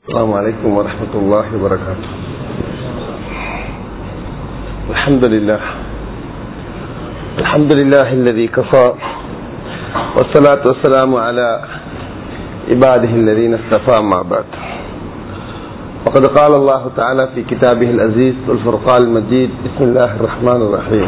السلام عليكم ورحمة الله وبركاته الحمد لله الحمد لله الذي كفى والصلاة والسلام على عباده الذين اصطفى مع بعد وقد قال الله تعالى في كتابه العزيز والفرقان المجيد بسم الله الرحمن الرحيم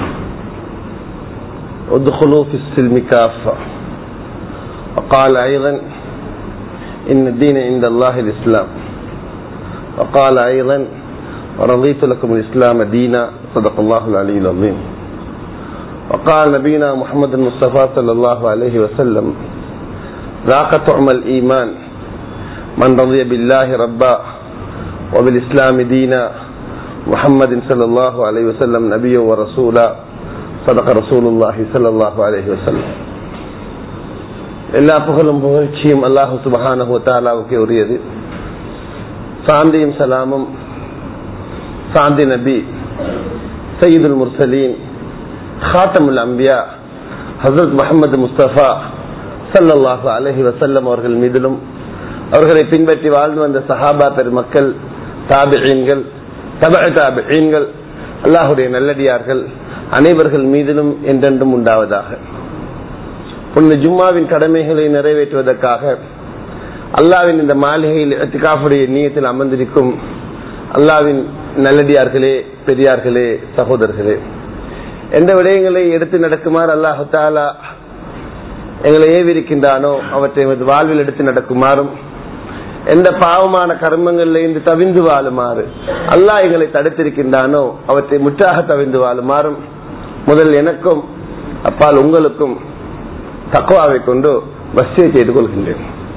ادخلوا في السلم كافة وقال أيضا إن الدين عند الله الإسلام وقال أيضا ورضيت لكم الإسلام دينا صدق الله العلي العظيم وقال نبينا محمد المصطفى صلى الله عليه وسلم ذاق طعم الإيمان من رضي بالله ربا وبالإسلام دينا محمد صلى الله عليه وسلم نبيا ورسولا صدق رسول الله صلى الله عليه وسلم எல்லா புகழும் புகழ்ச்சியும் அல்லாஹு சுபஹானஹு தாலாவுக்கு உரியது சாந்தியும் சலாமும் சாந்தி நபி சயீதுல் முர்சலீன் ஹாத்தமுல் அம்பியா ஹசரத் முகமது முஸ்தபா சல்லல்லாஹு அலஹி வசல்லம் அவர்கள் மீதிலும் அவர்களை பின்பற்றி வாழ்ந்து வந்த சஹாபா பெருமக்கள் தாபிகள் தப தாபிகள் அல்லாஹுடைய நல்லடியார்கள் அனைவர்கள் மீதிலும் என்றென்றும் உண்டாவதாக புனித ஜும்மாவின் கடமைகளை நிறைவேற்றுவதற்காக அல்லாவின் இந்த மாளிகையில் எத்திகாஃபுடைய நீயத்தில் அமர்ந்திருக்கும் அல்லாவின் நல்லடியார்களே பெரியார்களே சகோதரர்களே எந்த விடயங்களை எடுத்து நடக்குமாறு அல்லாஹு தாலா எங்களை ஏவிருக்கின்றானோ அவற்றை எமது வாழ்வில் எடுத்து நடக்குமாறும் எந்த பாவமான கர்மங்களில் இருந்து தவிந்து வாழுமாறு அல்லாஹ் எங்களை தடுத்திருக்கின்றானோ அவற்றை முற்றாக தவிந்து வாழுமாறும் முதல் எனக்கும் அப்பால் உங்களுக்கும் தக்குவாவை கொண்டு வசதியை செய்து கொள்கின்றேன்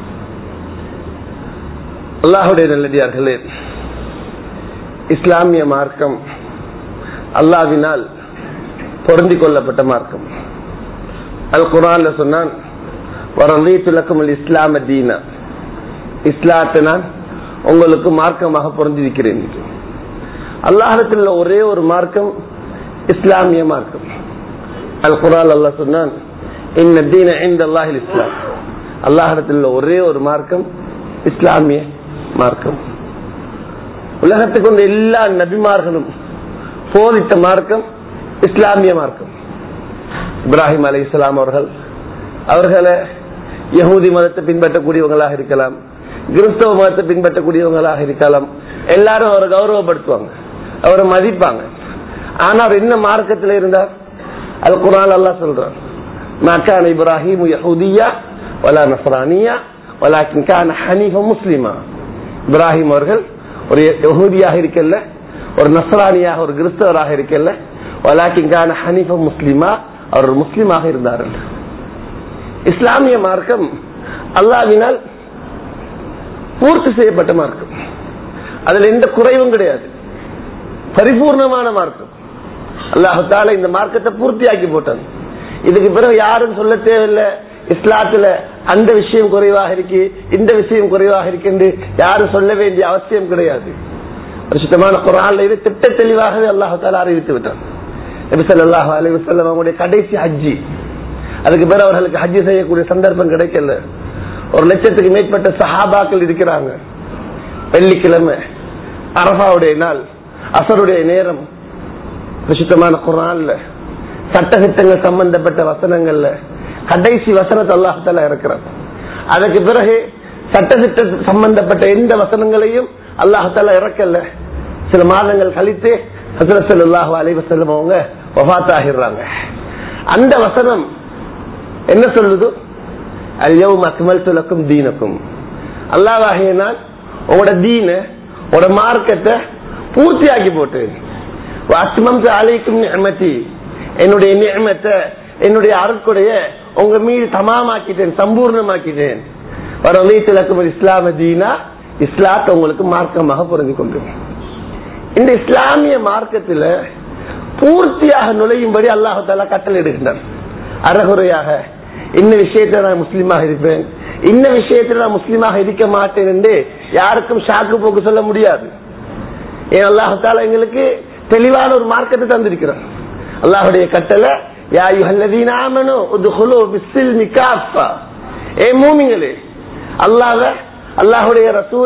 அல்லாஹுடைய நல்லடியார்களே இஸ்லாமிய மார்க்கம் அல்லாவினால் பொருந்திக் கொள்ளப்பட்ட மார்க்கம் அல் குரான்ல சொன்னான் வரலீத்துலக்கும் இஸ்லாம தீனா இஸ்லாத்தை நான் உங்களுக்கு மார்க்கமாக பொருந்திருக்கிறேன் அல்லாஹத்தில் ஒரே ஒரு மார்க்கம் இஸ்லாமிய மார்க்கம் அல் குரான் அல்லா சொன்னான் இஸ்லாம் அல்லாஹிடத்தில் ஒரே ஒரு மார்க்கம் இஸ்லாமிய மார்க்கம் உலகத்துக்கு கொண்ட எல்லா நபிமார்களும் போதித்த மார்க்கம் இஸ்லாமிய மார்க்கம் இப்ராஹிம் அலி இஸ்லாம் அவர்கள் அவர்களை யகூதி மதத்தை பின்பற்றக்கூடியவங்களாக இருக்கலாம் கிறிஸ்தவ மதத்தை பின்பற்றக்கூடியவங்களாக இருக்கலாம் எல்லாரும் அவரை கௌரவப்படுத்துவாங்க அவரை மதிப்பாங்க ஆனா அவர் என்ன மார்க்கத்தில் இருந்தார் அது குரான் அல்லா சொல்றான் ما كان إبراهيم يهوديا ولا نصرانيا ولكن كان حنيفا مسلما இப்ராஹிம் அவர்கள் ஒரு யகூதியாக இருக்கல்ல ஒரு நஸ்ரானியாக ஒரு கிறிஸ்தவராக இருக்கல்ல வலாக்கின் கான ஹனீஃப முஸ்லிமா அவர் ஒரு முஸ்லிமாக இருந்தார்கள் இஸ்லாமிய மார்க்கம் அல்லாவினால் பூர்த்தி செய்யப்பட்ட மார்க்கம் அதுல எந்த குறைவும் கிடையாது பரிபூர்ணமான மார்க்கம் அல்லாஹால இந்த மார்க்கத்தை பூர்த்தியாக்கி போட்டாங்க இதுக்கு பிறகு யாரும் சொல்ல தேவையில்லை இஸ்லாத்துல அந்த விஷயம் குறைவாக இருக்கு இந்த விஷயம் குறைவாக இருக்கு யாரும் சொல்ல வேண்டிய அவசியம் கிடையாது சுத்தமான குரான்ல இது திட்ட தெளிவாகவே அல்லாஹால அறிவித்து விட்டான் நபிசல்லாஹு அலி வசல்லம் அவங்களுடைய கடைசி ஹஜ்ஜி அதுக்கு பிறகு அவர்களுக்கு ஹஜ்ஜி செய்யக்கூடிய சந்தர்ப்பம் கிடைக்கல ஒரு லட்சத்துக்கு மேற்பட்ட சஹாபாக்கள் இருக்கிறாங்க வெள்ளிக்கிழமை அரபாவுடைய நாள் அசருடைய நேரம் சுத்தமான குரான்ல சட்டத்திட்டங்கள் சம்பந்தப்பட்ட வசனங்கள்ல கடைசி வசனத்தை அல்லாஹால இருக்கிறார் அதுக்கு பிறகு சட்டத்திட்ட சம்பந்தப்பட்ட எந்த வசனங்களையும் அல்லாஹால இறக்கல சில மாதங்கள் கழித்து ஹசரசல்லாஹு அலைவசல்லம் அவங்க வபாத்தாகிறாங்க அந்த வசனம் என்ன சொல்லுது அல்யவும் அக்மல் துலக்கும் தீனக்கும் அல்லாஹாகினால் உங்களோட தீன உங்களோட மார்க்கத்தை பூர்த்தியாக்கி போட்டு அஸ்மம் அலைக்கும் நியமத்தி என்னுடைய நியமத்தை என்னுடைய அருட்குடைய உங்க மீது தமாமாக்கிட்டேன் சம்பூர்ணமாக்கிட்டேன் வரவீத்திலக்கும் இஸ்லாம தீனா இஸ்லாத்தை உங்களுக்கு மார்க்கமாக புரிந்து கொண்டு இந்த இஸ்லாமிய மார்க்கத்தில் பூர்த்தியாக நுழையும்படி அல்லாஹால கட்டளை எடுக்கின்றான் அறகுறையாக இந்த விஷயத்துல நான் முஸ்லீமாக இருப்பேன் இந்த விஷயத்துல நான் முஸ்லீமாக இருக்க மாட்டேன் என்று யாருக்கும் ஷாக்கு போக்கு சொல்ல முடியாது ஏன் அல்லாஹால எங்களுக்கு தெளிவான ஒரு மார்க்கத்தை தந்திருக்கிறான் அல்லாஹுடைய கட்டளை யா யுஹல்லதீன ஆமனு உத்ஹுலு பிஸ்ஸில்மி காஃபா ஏ மூமிங்களே அல்லாஹ்வ அல்லாஹ்வுடைய ரசூல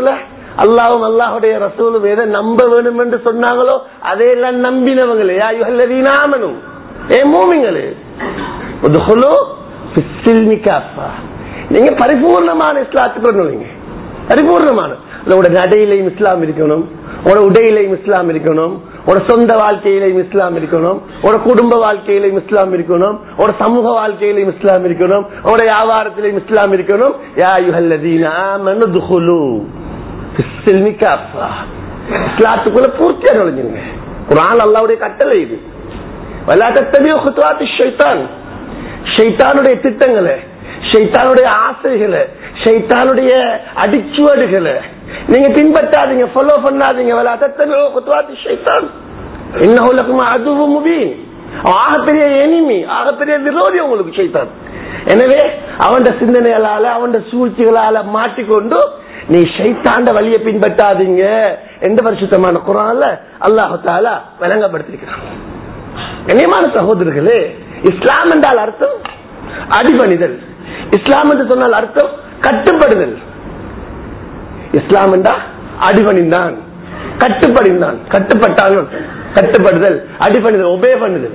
அல்லாவும் அல்லாஹுடைய ரசூலும் எதை நம்ப வேணும் என்று சொன்னாங்களோ அதையெல்லாம் நம்பினவங்களே யுகல்லதீனாமனும் ஏ மூமிங்களே உதுகுலு ஃபிஸ்ஸில்மி காஃபா. நீங்க பரிபூர்ணமான இஸ்லாத்துக்கு நுழைங்க பரிபூர்ணமான உங்களோட நடையிலையும் இஸ்லாம் இருக்கணும் உங்களோட உடையிலையும் இஸ்லாம் இருக்கணும் ஒரு சொந்த வாழ்க்கையிலையும் இஸ்லாம் இருக்கணும் ஒரு குடும்ப வாழ்க்கையிலையும் இஸ்லாம் இருக்கணும் ஒரு சமூக வாழ்க்கையிலையும் இஸ்லாம் இருக்கணும் ஒரு வியாபாரத்திலையும் இஸ்லாம் இருக்கணும் யா யுஹல்லதீன ஆமனு துஹுலு ஃபிஸ்ஸில்மி காஃபா. இஸ்லாத்துக்குள்ள பூர்த்தியா நுழைஞ்சிருங்க குரான் அல்லாவுடைய கட்டளை இது வல்லாத்தத்தபியோ குத்துவாத்து ஷைத்தான் ஷைத்தானுடைய திட்டங்களை ஷைத்தானுடைய ஆசைகளை ஷைத்தானுடைய அடிச்சுவடுகளை நீங்க பின்பற்றாதீங்க ஃபாலோ பண்ணாதீங்க வல்லாத்தத்தபியோ குத்துவாத்து ஷைத்தான் இன்னும் அதுவும் முபீன் ஆகப்பெரிய எனிமி ஆகப்பெரிய விரோதி உங்களுக்கு ஷைத்தான் எனவே அவன் சிந்தனைகளால அவன் சூழ்ச்சிகளால மாட்டிக்கொண்டு நீ ஷைத்தாண்ட வழியை பின்பற்றாதீங்க எந்த வருஷத்தமான குரான்ல அல்லாஹு தாலா விளங்கப்படுத்திருக்கிறான் கண்ணியமான சகோதரர்களே இஸ்லாம் என்றால் அர்த்தம் அடிபணிதல் இஸ்லாம் என்று சொன்னால் அர்த்தம் கட்டுப்படுதல் இஸ்லாம் என்றால் அடிபணிந்தான் கட்டுப்படிந்தான் கட்டுப்பட்டாலும் கட்டுப்படுதல் அடிபணிதல் ஒபே பண்ணுதல்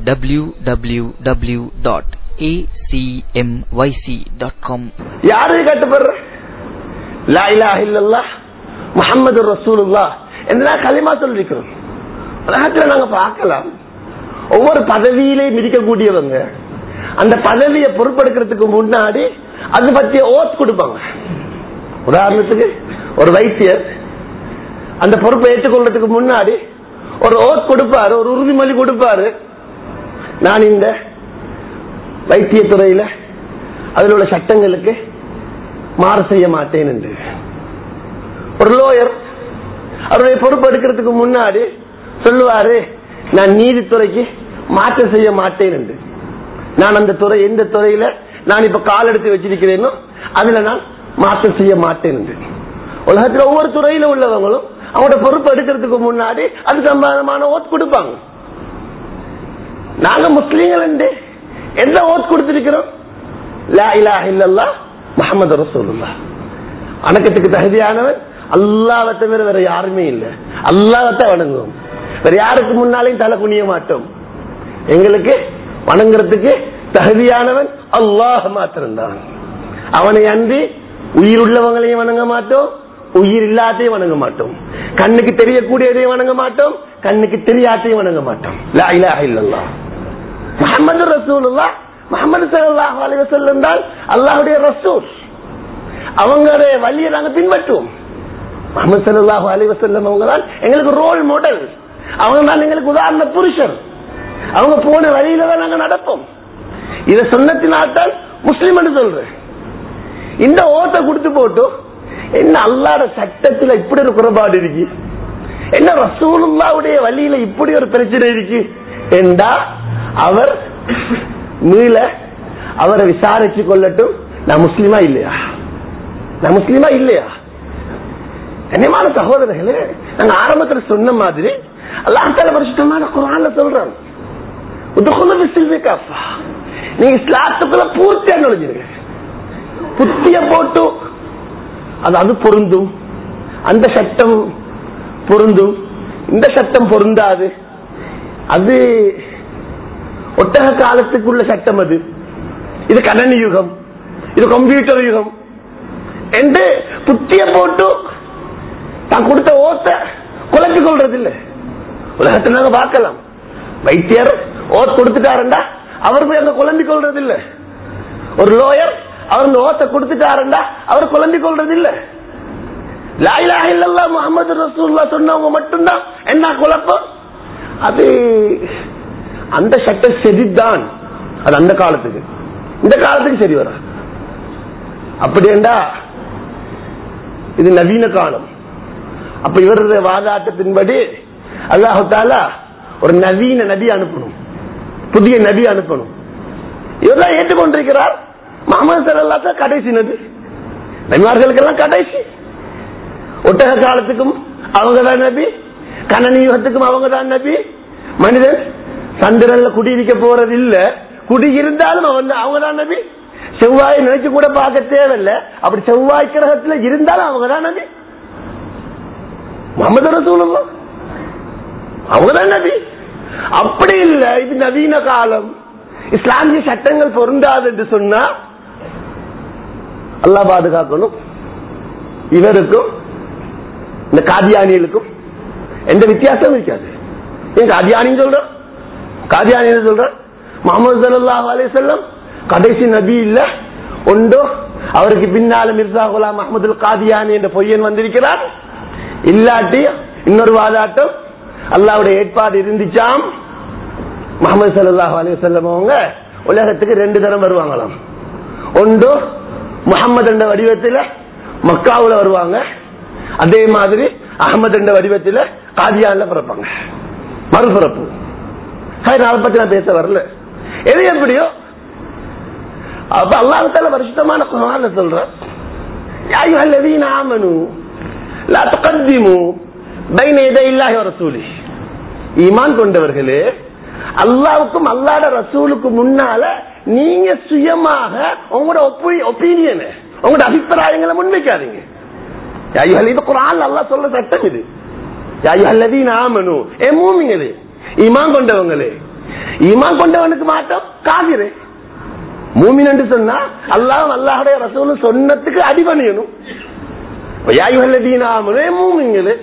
www.acmyc.com யாரு கட்டுப்படுற லா இலாஹ இல்லல்லாஹ் முஹம்மது ரசூலுல்லாஹ் என்ன களிமா சொல்லிருக்கிறோம் உலகத்துல நாங்க பார்க்கலாம் ஒவ்வொரு பதவியிலே மிதிக்கக்கூடியவங்க அந்த பதவியை பொறுப்பெடுக்கிறதுக்கு முன்னாடி அது பற்றிய ஓத் கொடுப்பாங்க உதாரணத்துக்கு ஒரு வைத்தியர் அந்த பொறுப்பை ஏற்றுக்கொள்றதுக்கு முன்னாடி ஒரு ஓத் கொடுப்பாரு ஒரு உறுதிமொழி கொடுப்பாரு நான் இந்த வைத்தியத்துறையில அதில் உள்ள சட்டங்களுக்கு மாறு செய்ய மாட்டேன் என்று ஒரு லோயர் அவருடைய பொறுப்பு எடுக்கிறதுக்கு முன்னாடி சொல்லுவாரு நான் நீதித்துறைக்கு மாற்றம் செய்ய மாட்டேன் என்று நான் அந்த துறை எந்த துறையில நான் இப்ப கால் எடுத்து வச்சிருக்கிறேனோ அதுல நான் மாற்றம் செய்ய மாட்டேன் என்று உலகத்துல ஒவ்வொரு துறையில உள்ளவங்களும் அவங்களோட பொறுப்பு எடுக்கிறதுக்கு முன்னாடி அது சம்பந்தமான ஓட் கொடுப்பாங்க நாங்க முஸ்லீம்கள் என்று எந்த ஓட் கொடுத்திருக்கிறோம் லா இலாஹ இல்லல்லாஹ் முஹம்மது ரசூலுல்லாஹ் வணக்கத்துக்கு தகுதியானவன் அல்லாவை தவிர வேற யாருமே இல்லை அல்லாவத்தை வணங்குவோம் வேற யாருக்கு முன்னாலையும் தலை குனிய மாட்டோம் எங்களுக்கு வணங்குறதுக்கு தகுதியானவன் அல்லாஹ் மாத்திரம்தான் அவனை அன்றி உயிர் உள்ளவங்களையும் வணங்க மாட்டோம் உயிர் இல்லாதையும் வணங்க மாட்டோம் கண்ணுக்கு தெரியக்கூடியதையும் வணங்க மாட்டோம் கண்ணுக்கு தெரியாதையும் வணங்க மாட்டோம் லா இலாஹ இல்லல்லாஹ் முஹம்மது ரசூலுல்லாஹ் முகமது சல்லாஹ் அலைவசல்லம் தான் அல்லாஹுடைய ரசூல் அவங்களுடைய வழியை நாங்க பின்பற்றுவோம் முகமது சல்லாஹூ அலைவசல்லம் அவங்க தான் எங்களுக்கு ரோல் மாடல் அவங்க தான் எங்களுக்கு உதாரண புருஷர் அவங்க போன வழியில தான் நாங்க நடப்போம் இத சொன்னத்தினால்தான் முஸ்லிம் என்று சொல்றேன் இந்த ஓட்டை கொடுத்து போட்டு என்ன அல்லாட சட்டத்துல இப்படி ஒரு குறைபாடு இருக்கு என்ன ரசூலுல்லாவுடைய வழியில இப்படி ஒரு பிரச்சனை இருக்கு என்றா அவர் மீள அவரை விசாரிச்சு கொள்ளட்டும் நான் முஸ்லீமா இல்லையா நான் முஸ்லீமா இல்லையா கண்ணியமான சகோதரர்களே நாங்க ஆரம்பத்துல சொன்ன மாதிரி அல்லாஹால பரிசுத்தமான குரான்ல சொல்றோம் உதகுல சில்வே காப்பா நீங்க இஸ்லாத்துக்குள்ள பூர்த்தியா நுழைஞ்சிருங்க புத்திய போட்டு அது அது பொருந்தும் அந்த சட்டம் பொருந்தும் இந்த சட்டம் பொருந்தாது அது ஒட்டக காலத்துக்குள்ள சட்டம் அது இது கணனி யுகம் இது கம்ப்யூட்டர் யுகம் என்று புத்திய போட்டு தான் கொடுத்த ஓத்த குலைச்சு கொள்றது இல்ல உலகத்தை நாங்க பார்க்கலாம் வைத்தியர் ஓத் கொடுத்துட்டாருண்டா அவர் போய் அங்க குழம்பி கொள்றது இல்ல ஒரு லோயர் அவர் இந்த ஓத்த கொடுத்துட்டாருண்டா அவர் குழம்பி கொள்றது இல்ல லாயிலா இல்லல்லா முகமது ரசூல்லா சொன்னவங்க மட்டும்தான் என்ன குழப்பம் அது அந்த சட்டம் சரிதான் அது அந்த காலத்துக்கு இந்த காலத்துக்கு சரி வர அப்படியேண்டா இது நவீன காலம் அப்ப இவருடைய வாதாட்டத்தின்படி அல்லாஹு தாலா ஒரு நவீன நபி அனுப்பணும் புதிய நபி அனுப்பணும் இவர்தான் ஏற்றுக்கொண்டிருக்கிறார் முகமது சல்லாத்த கடைசி நபி நபிமார்களுக்கெல்லாம் கடைசி ஒட்டக காலத்துக்கும் அவங்கதான் நபி கணனி யுகத்துக்கும் அவங்கதான் நபி மனிதன் சந்திரன்ல குடியிருக்க போறது இல்ல குடி இருந்தாலும் அவன் அவங்கதான் நபி செவ்வாயை நினைச்சு கூட பார்க்க தேவையில்ல அப்படி செவ்வாய் கிரகத்துல இருந்தாலும் அவங்கதான் நபி முகமது ரசூலுல்லா அவங்கதான் நபி அப்படி இல்ல இது நவீன காலம் இஸ்லாமிய சட்டங்கள் பொருந்தாது என்று சொன்னா அல்லாஹ் பாதுகாக்கணும் இவருக்கும் இந்த காதியானிகளுக்கும் எந்த வித்தியாசமும் இருக்காது ஏன் காதியானின்னு சொல்றோம் காதியானின்னு சொல்றோம் முகமது சல்லாஹ் அலிசல்லம் கடைசி நபி இல்ல உண்டோ அவருக்கு பின்னால மிர்சா குலாம் அஹமதுல் காதியானி என்ற பொய்யன் வந்திருக்கிறார் இல்லாட்டி இன்னொரு வாதாட்டம் அல்லாவுடைய ஏற்பாடு இருந்துச்சாம் முகமது சல்லாஹ் அலிசல்லம் அவங்க உலகத்துக்கு ரெண்டு தரம் வருவாங்களாம் ஒன்று முகமது என்ற வடிவத்தில் மக்காவுல வருவாங்க அதே மாதிரி அகமது என்ற வடிவத்தில் காதியான்ல பிறப்பாங்க மறுபிறப்பு அதை பத்தி நான் பேச வரல எது எப்படியோ அப்ப அல்லாஹால வருஷத்தமான குரான்ல சொல்ற يا أيها الذين آمنوا لا تقدموا بين يدي الله ورسوله ஈமான் கொண்டவர்களே அல்லாவுக்கும் அல்லாட ரசூலுக்கு முன்னால நீங்க சுயமாக உங்களோட ஒப்பீனியன் உங்களோட அபிப்பிராயங்களை முன்வைக்காதீங்க இது குரான் அல்லா சொல்ல சட்டம் இது ஆமனு ஏ மூமிங்களே ஈமான் கொண்டவங்களே ஈமான் கொண்டவனுக்கு மாட்டோம் காதிரே மூமின் என்று சொன்னா அல்லாஹ் அல்லாஹுடைய ரசூலும் சொன்னதுக்கு அடிபணியணும் ஆமனு மூமிங்களே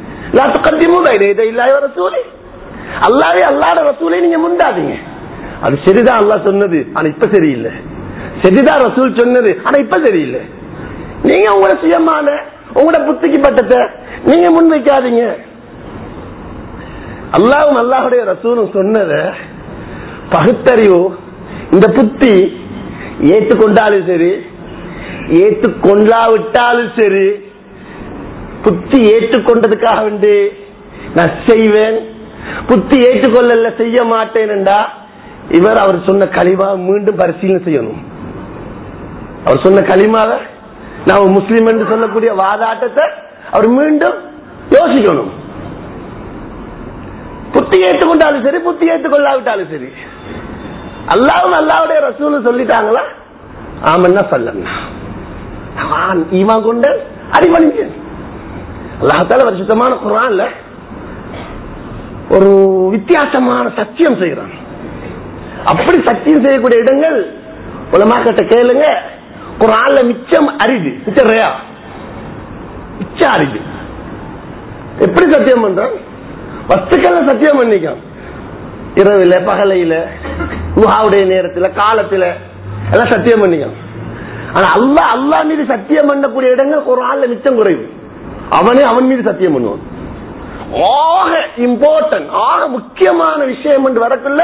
அல்லாவே அல்லாட ரசூலை நீங்க முண்டாதீங்க அது சரிதான் அல்லா சொன்னது ஆனா இப்ப சரியில்லை சரிதான் ரசூல் சொன்னது ஆனா இப்ப சரியில்லை நீங்க உங்களோட சுயமான உங்களோட புத்திக்கு பட்டத்தை நீங்க முன் வைக்காதீங்க அல்லாவும் அல்லாஹுடைய ரசூலும் சொன்னத பகுத்தறிவு இந்த புத்தி ஏற்றுக்கொண்டாலும் சரி ஏற்றுக்கொண்டாவிட்டாலும் சரி புத்தி ஏற்றுக்கொண்டதுக்காக வேண்டி நான் செய்வேன் புத்தி ஏற்றுக்கொள்ளல செய்ய மாட்டேன்டா இவர் அவர் சொன்ன களிமா மீண்டும் பரிசீலனை செய்யணும் அவர் சொன்ன களிமாவை நான் முஸ்லீம் என்று சொல்லக்கூடிய வாதாட்டத்தை அவர் மீண்டும் யோசிக்கணும் புத்தி ஏற்றுக்கொண்டாலும் சரி புத்தி ஏற்றுக்கொள்ளாவிட்டாலும் சரி அல்லாவும் அல்லாவுடைய ரசூல் சொல்லிட்டாங்களா ஆமன்னா சொல்லண்ணா ஈமா கொண்டு அடிபணிங்க அல்லாஹால வருஷத்தமான குரான்ல ஒரு வித்தியாசமான சத்தியம் செய்யறான் அப்படி சத்தியம் செய்யக்கூடிய இடங்கள் உலமாக்கிட்ட கேளுங்க குரான்ல மிச்சம் அரிது மிச்சம் ரயா மிச்சம் அரிது எப்படி சத்தியம் பண்றான் வஸ்துக்கள்ல சத்தியம் பண்ணிக்கான் இரவுல பகலையில குஹாவுடைய நேரத்துல காலத்துல எல்லாம் சத்தியம் பண்ணிக்கான் ஆனா அல்லா அல்லா மீது சத்தியம் பண்ணக்கூடிய இடங்கள் குரான்ல மிச்சம் குறைவு அவனே அவன் மீது சத்தியம் பண்ணுவான் ஆக இம்பார்ட்டன்ட் ஆக முக்கியமான விஷயம் என்று வரக்குள்ள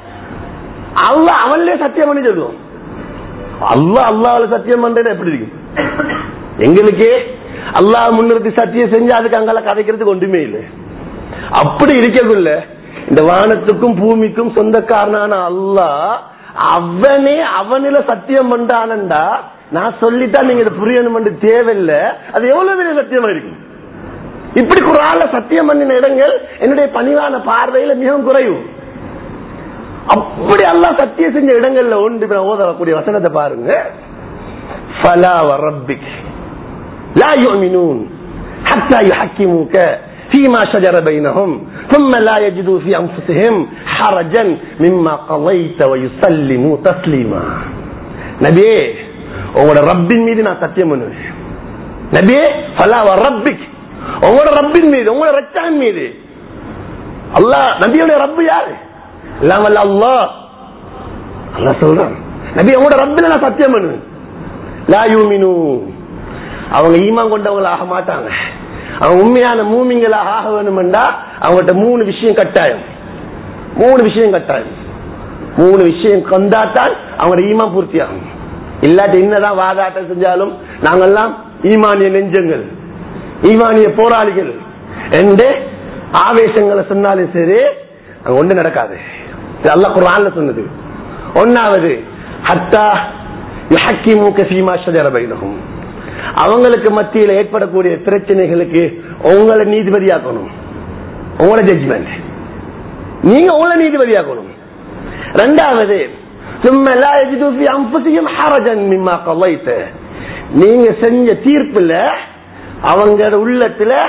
அல்ல அவன்லயே சத்தியம் பண்ணி சொல்லுவோம் அல்லா அல்லாவில சத்தியம் பண்றது எப்படி இருக்கும் எங்களுக்கு அல்லாஹ் முன்னிறுத்தி சத்தியம் செஞ்சு அதுக்கு அங்கால கதைக்கிறதுக்கு ஒன்றுமே இல்லை அப்படி இருக்கக்குள்ள இந்த வானத்துக்கும் பூமிக்கும் சொந்தக்காரனான அல்லாஹ் அவனே அவனில சத்தியம் பண்றானண்டா நான் சொல்லிட்டா நீங்க இதை புரியணும் தேவையில்லை அது எவ்வளவு பெரிய சத்தியமா இருக்கும் இப்படி குரால சத்தியம் பண்ணின இடங்கள் என்னுடைய பணிவான பார்வையில மிகவும் குறைவு அப்படி எல்லாம் சத்தியம் செஞ்ச இடங்கள்ல ஒன்று இப்ப நான் ஓதக்கூடிய வசனத்தை பாருங்க فلا وربك لا يؤمنون حتى يحكموك فيما شجر بينهم ثم لا يجدوا في انفسهم حرجا مما قضيت ويسلموا تسليما நபியே உங்களோட ரப்பின் மீது நான் சத்தியம் பண்ணுவேன் நபியே ஃபலா ரப்பிக் உங்களோட ரப்பின் மீது உங்களோட ரச்சான் மீது அல்லாஹ் நபியுடைய ரப்பு யாரு எல்லாம் அல்ல அல்லாஹ் அல்லாஹ் சொல்றான் நபி உங்களோட ரப்பில நான் சத்தியம் பண்ணுவேன் லா யூமினு அவங்க ஈமான் கொண்டவங்கள ஆக மாட்டாங்க அவங்க உண்மையான மூமிங்களாக ஆக வேணும்டா அவங்ககிட்ட மூணு விஷயம் கட்டாயம் மூணு விஷயம் கட்டாயம் மூணு விஷயம் கொண்டாட்டால் அவங்களோட ஈமான் பூர்த்தி ஆகும் இல்லாட்டி என்னதான் வாதாட்டம் செஞ்சாலும் நாங்கெல்லாம் ஈமானிய நெஞ்சங்கள் ஈமானிய போராளிகள் என்று ஆவேசங்களை சொன்னாலும் சரி அங்க ஒண்ணு நடக்காது அல்ல குரான்ல சொன்னது ஒன்னாவது ஹத்தா யுஹக்கிமுக ஃபீமா ஷஜர பைனஹும் அவங்களுக்கு மத்தியில் ஏற்படக்கூடிய பிரச்சனைகளுக்கு உங்களை நீதிபதியாக்கணும் உங்களோட ஜட்ஜ்மெண்ட் நீங்க உங்களை நீதிபதியாக்கணும் ரெண்டாவது ثم لا يجدوا في انفسهم حرجا مما قضيت நீங்க செஞ்ச தீர்ப்புல அவங்க உள்ளத்துல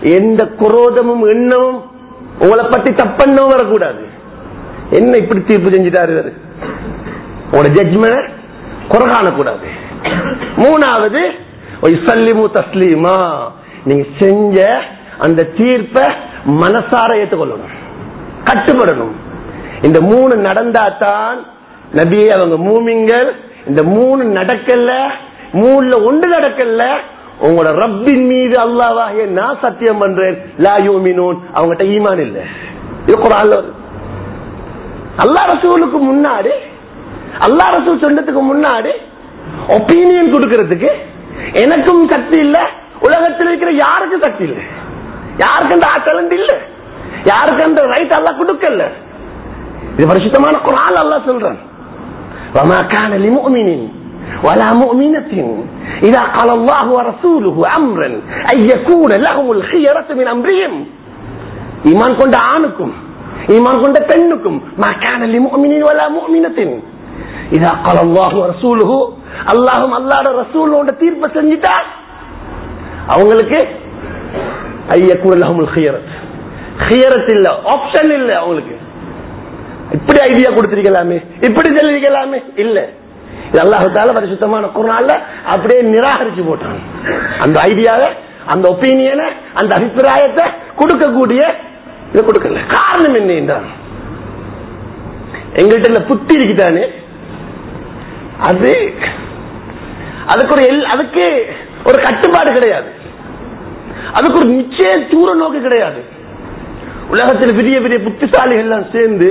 எந்த குரோதமும் எண்ணமும் உங்களை பத்தி தப்பெண்ணவும் வரக்கூடாது என்ன இப்படி தீர்ப்பு செஞ்சுட்டாரு இவரு? உங்களோட ஜட்ஜ்மெண்ட் குறை காணக்கூடாது மூணாவது சல்லிமு தஸ்லீமா நீங்க செஞ்ச அந்த தீர்ப்பை மனசார ஏற்றுக்கொள்ளணும் கட்டுப்படணும் இந்த மூணு நடந்தாதான் நபியே அவங்க மூமிங்கள் இந்த மூணு நடக்கல மூணுல ஒன்று நடக்கல உங்களோட ரப்பின் மீது அல்லாவாகிய நான் சத்தியம் பண்றேன் லா யூமினூன் அவங்ககிட்ட ஈமான் இல்ல இது குரான்ல வருது அல்லா ரசூலுக்கு முன்னாடி அல்லா ரசூல் சொன்னதுக்கு முன்னாடி ஒப்பீனியன் கொடுக்கறதுக்கு எனக்கும் சக்தி இல்ல உலகத்தில் இருக்கிற யாருக்கும் சக்தி இல்ல யாருக்கு அந்த ஆற்றல் இல்ல யாருக்கு அந்த ரைட் அல்லா கொடுக்கல இது பரிசுத்தமான குரான் அல்லா சொல்றான் وما كان لمؤمن ولا مؤمنة إذا قال الله ورسوله أمرا أن يكون لهم الخيرة من أمرهم ஈமான் கொண்ட ஆணுக்கும் ஈமான் கொண்ட பெண்ணுக்கும் ما كان لمؤمن ولا مؤمنة إذا قال الله ورسوله அல்லாஹும் அல்லாட ரசூலோட தீர்ப்பை செஞ்சிட்டா அவங்களுக்கு ஐயக்கூர் லஹமுல் ஹியரத் ஹியரத் இல்ல ஆப்ஷன் இல்ல அவங்களுக்கு இப்படி ஐடியா கொடுத்திருக்கலாமே இப்படி சொல்லிருக்கலாமே இல்ல இது அல்லாஹால பரிசுத்தமான குரான்ல அப்படியே நிராகரிச்சு போட்டான் அந்த ஐடியாவை அந்த ஒப்பீனியனை அந்த அபிப்பிராயத்தை கொடுக்கக்கூடிய இதை கொடுக்கல காரணம் என்ன என்றான் எங்கள்கிட்ட புத்தி இருக்குதானே அது அதுக்கு ஒரு எல்- அதுக்கு ஒரு கட்டுப்பாடு கிடையாது அதுக்கு ஒரு நிச்சய தூர நோக்கு கிடையாது உலகத்தில் பெரிய பெரிய புத்திசாலிகள் எல்லாம் சேர்ந்து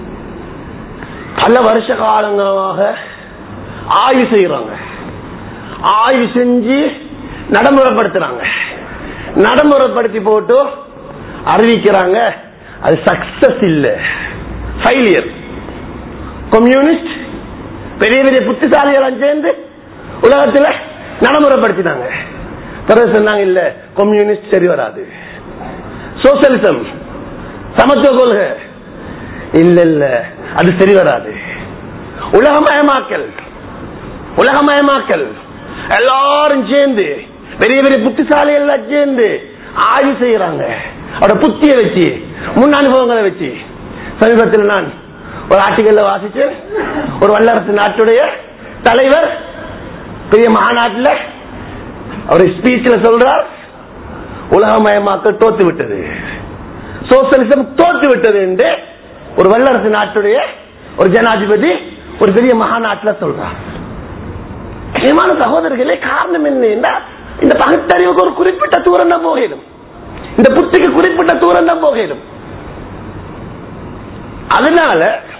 பல வருஷ காலங்களாக ஆய்வு செய்யறாங்க ஆய்வு செஞ்சு நடைமுறைப்படுத்துறாங்க நடைமுறைப்படுத்தி போட்டு அறிவிக்கிறாங்க அது சக்சஸ் இல்ல ஃபெயிலியர் கம்யூனிஸ்ட் பெரிய பெரிய புத்திசாலிகள் சேர்ந்து உலகத்துல நடைமுறைப்படுத்தினாங்க பிறகு சொன்னாங்க இல்ல கம்யூனிஸ்ட் சரி வராது சோசியலிசம் சமத்துவ கொள்கை இல்ல இல்ல அது சரி வராது உலகமயமாக்கல் உலகமயமாக்கல் எல்லாரும் சேர்ந்து பெரிய பெரிய புத்திசாலி எல்லாம் சேர்ந்து ஆய்வு செய்யறாங்க அவரோட புத்திய வச்சு முன் அனுபவங்களை வச்சு சமீபத்தில் நான் ஒரு ஆர்டிகல்ல வாசிச்சு ஒரு வல்லரசு நாட்டுடைய தலைவர் பெரிய மாநாட்டில் அவர் ஸ்பீச்ல சொல்றார் உலகமயமாக்கல் தோத்து விட்டது சோசியலிசம் தோத்து விட்டது என்று ஒரு வல்லரசு நாட்டுடைய ஒரு ஜனாதிபதி ஒரு பெரிய மகாநாட்டில் சொல்றார் நியமான சகோதரர்களே காரணம் என்ன என்றால் இந்த பகுத்தறிவுக்கு ஒரு குறிப்பிட்ட தூரம் தான் போகிடும் இந்த புத்திக்கு குறிப்பிட்ட தூரம் தான் போகிடும் அதனால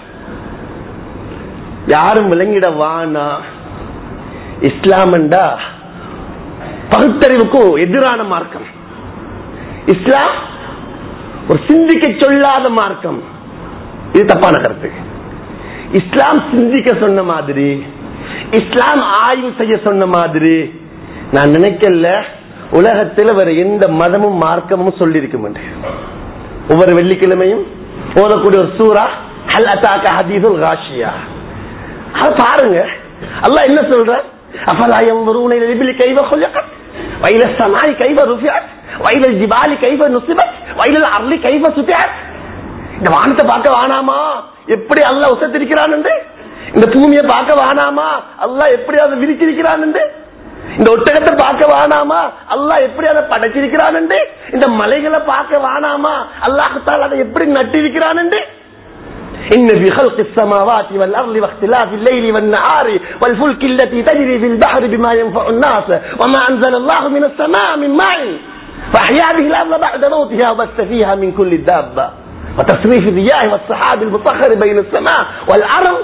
யாரும் விளங்கிட வானா இஸ்லாம்டா பகுத்தறிவுக்கு எதிரான மார்க்கம் இஸ்லாம் ஒரு சிந்திக்க சொல்லாத மார்க்கம் இது தப்பான கருத்து இஸ்லாம் சிந்திக்க சொன்ன மாதிரி இஸ்லாம் ஆய்வு செய்ய சொன்ன மாதிரி நான் நினைக்கல உலகத்தில் வேற எந்த மதமும் மார்க்கமும் சொல்லியிருக்க மாட்டேன் ஒவ்வொரு வெள்ளிக்கிழமையும் ஓதக்கூடிய ஒரு சூறா ஹல் அத்தாக்க ஹதீதுல் காஷியா அது பாருங்க அல்லாஹ் என்ன சொல்ற அஃபலா யன்ظرون الى الابل كيف خلقت والى السماء كيف رفعت والى الجبال كيف نصبت والى الارض كيف سطحت இந்த வானத்தை பார்க்க வானாமா எப்படி அல்லாஹ் உசத்திருக்கிறான் என்று இந்த பூமியை பார்க்க வானாமா அல்லாஹ் எப்படி அதை விரிச்சிருக்கிறான் என்று இந்த ஒட்டகத்தை பார்க்க வானாமா அல்லாஹ் எப்படி அதை படைச்சிருக்கிறான் என்று இந்த மலைகளை பார்க்க வானாமா அல்லாஹத்தால் அதை எப்படி நட்டிருக்கிறான் என்று إن في خلق السماوات والأرض واختلاف الليل والنهار والفلك التي تجري في البحر بما ينفع الناس وما أنزل الله من السماء من ماء فأحيا به الأرض بعد موتها وبث فيها من كل دابة وتصريف الرياح والسحاب المسخر بين السماء والأرض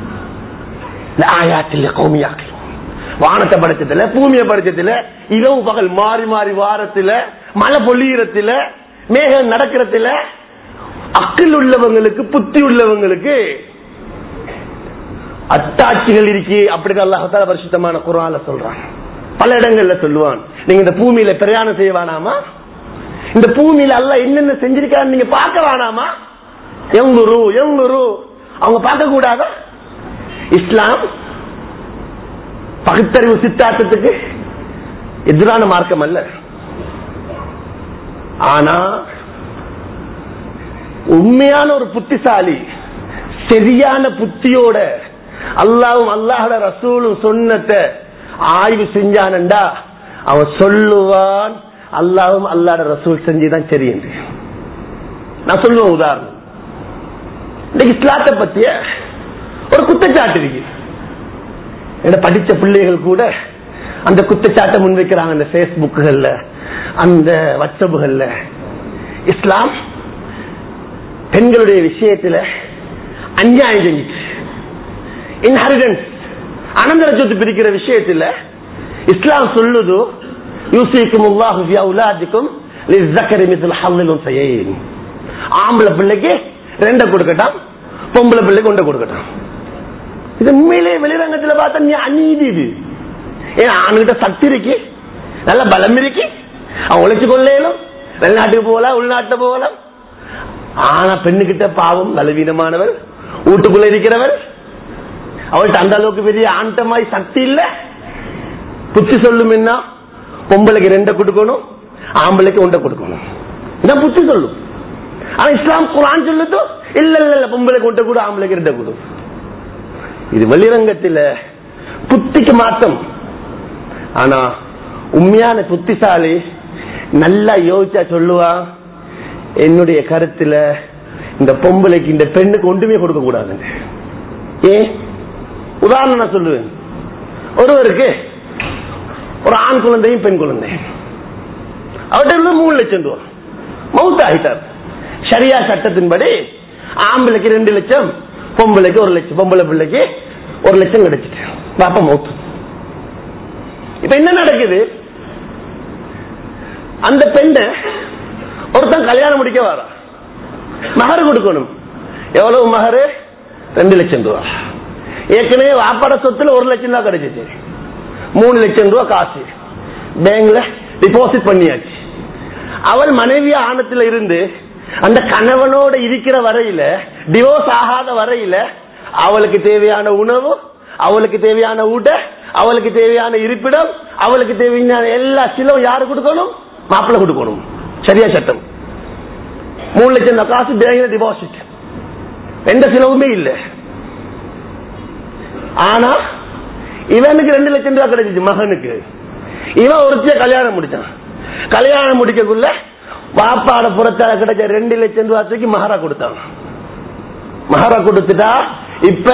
لآيات لقوم يعقلون வானத்தை படைச்சதுல பூமியை படைச்சதுல இரவு பகல் மாறி மாறி வாரத்துல மழை பொழியறதுல மேகம் நடக்கிறதுல அக்கில் உள்ளவங்களுக்கு புத்தி உள்ளவங்களுக்கு அத்தாட்சிகள் இருக்கு அப்படின்னு அல்லாஹால பரிசுத்தமான குரான்ல சொல்றான் பல இடங்கள்ல சொல்லுவான் நீங்க இந்த பூமியில பிரயாணம் செய்ய வேணாமா இந்த பூமியில அல்லாஹ் என்னென்ன செஞ்சிருக்கான்னு நீங்க பார்க்க வேணாமா எங்குரு எங்குரு அவங்க பார்க்க கூடாதா இஸ்லாம் பகுத்தறிவு சித்தாந்தத்துக்கு எதிரான மார்க்கம் அல்ல ஆனா உண்மையான ஒரு புத்திசாலி சரியான புத்தியோட அல்லாவும் அல்லாஹோட ரசூலும் சொன்னத்தை ஆய்வு செஞ்சானண்டா அவன் சொல்லுவான் அல்லாவும் அல்லாட ரசூல் செஞ்சுதான் சரி என்று நான் சொல்லுவேன் உதாரணம் இன்னைக்கு இஸ்லாத்தை பத்திய ஒரு குற்றச்சாட்டு இருக்கு என்ன படிச்ச பிள்ளைகள் கூட அந்த குற்றச்சாட்டை முன்வைக்கிறாங்க அந்த பேஸ்புக்குகள்ல அந்த வாட்ஸ்அப்புகள்ல இஸ்லாம் பெண்களுடைய விஷயத்துல அநியாயம் செஞ்சிச்சு இன்ஹரிடன்ஸ் அனந்தர சொத்து பிரிக்கிற விஷயத்துல இஸ்லாம் சொல்லுது யூசிக்கும் அல்லாஹு ஃபி அவுலாதிக்கும் லிஸ்ஸக்கரி மிஸ்ல் ஹல்லிலும் செய்யின் ஆம்பளை பிள்ளைக்கு ரெண்ட கொடுக்கட்டாம் பொம்பளை பிள்ளைக்கு ஒன்றை கொடுக்கட்டாம் இது உண்மையிலே வெளிரங்கத்துல பார்த்தா நீ அநீதி இது ஏன் ஆணுகிட்ட சக்தி இருக்கு நல்ல பலம் இருக்கு அவன் உழைச்சு கொள்ளையிலும் வெளிநாட்டுக்கு போகலாம் உள்நாட்டு போகலாம் ஆனா பெண்ணுகிட்ட பாவம் பலவீனமானவர் வீட்டுக்குள்ள இருக்கிறவர் அவள்கிட்ட அந்த அளவுக்கு பெரிய ஆண்டமாய் சக்தி இல்ல புத்தி சொல்லும் என்ன பொம்பளைக்கு ரெண்ட கொடுக்கணும் ஆம்பளைக்கு ஒன்றை கொடுக்கணும் இதான் புத்தி சொல்லும் ஆனா இஸ்லாம் குரான் சொல்லுது இல்ல இல்ல இல்ல பொம்பளைக்கு ஒன்றை கூட ஆம்பளைக்கு ரெண்ட கொடு இது வெளிரங்கத்தில் புத்திக்கு மாற்றம் ஆனா உண்மையான புத்திசாலி நல்லா யோசிச்சா சொல்லுவா என்னுடைய கருத்துல இந்த பொம்பளைக்கு இந்த பெண்ணுக்கு ஒன்றுமே கொடுக்க கூடாது ஏன் உதாரணம் நான் சொல்லுவேன் ஒருவருக்கு ஒரு ஆண் குழந்தையும் பெண் குழந்தை அவர்கிட்ட இருந்து மூணு லட்சம் ரூபா மவுத் ஆகிட்டார் சரியா சட்டத்தின்படி ஆம்பளைக்கு ரெண்டு லட்சம் பொம்பளைக்கு ஒரு லட்சம் பொம்பளை பிள்ளைக்கு ஒரு லட்சம் கிடைச்சிட்டு பாப்பா மவுத்து இப்ப என்ன நடக்குது அந்த பெண்ண ஒருத்தன் கல்யாணம் முடிக்க வர மகர் கொடுக்கணும் எவ்வளவு மகரு ரெண்டு லட்சம் ரூபா ஏற்கனவே வாப்பாட சொத்துல ஒரு லட்சம் ரூபா கிடைச்சிச்சு மூணு லட்சம் ரூபா காசு பேங்க்ல டிபாசிட் பண்ணியாச்சு அவள் மனைவி ஆணத்துல இருந்து அந்த கணவனோட இருக்கிற வரையில டிவோர்ஸ் ஆகாத வரையில அவளுக்கு தேவையான உணவு அவளுக்கு தேவையான ஊட்ட அவளுக்கு தேவையான இருப்பிடம் அவளுக்கு தேவையான எல்லா சிலவும் யாரு கொடுக்கணும் மாப்பிள்ள கொடுக்கணும் சரியா சட்டம் மூணு லட்சம் காசு பேங்க்ல டிபாசிட் எந்த செலவுமே இல்லை ஆனா இவனுக்கு ரெண்டு லட்சம் ரூபாய் கிடைச்சிச்சு மகனுக்கு இவன் ஒருத்திய கல்யாணம் முடிச்சான் கல்யாணம் முடிக்கக்குள்ள பாப்பாட புறத்தால கிடைச்ச ரெண்டு லட்சம் ரூபாய்க்கு மகாரா கொடுத்தான் மகாரா கொடுத்துட்டா இப்ப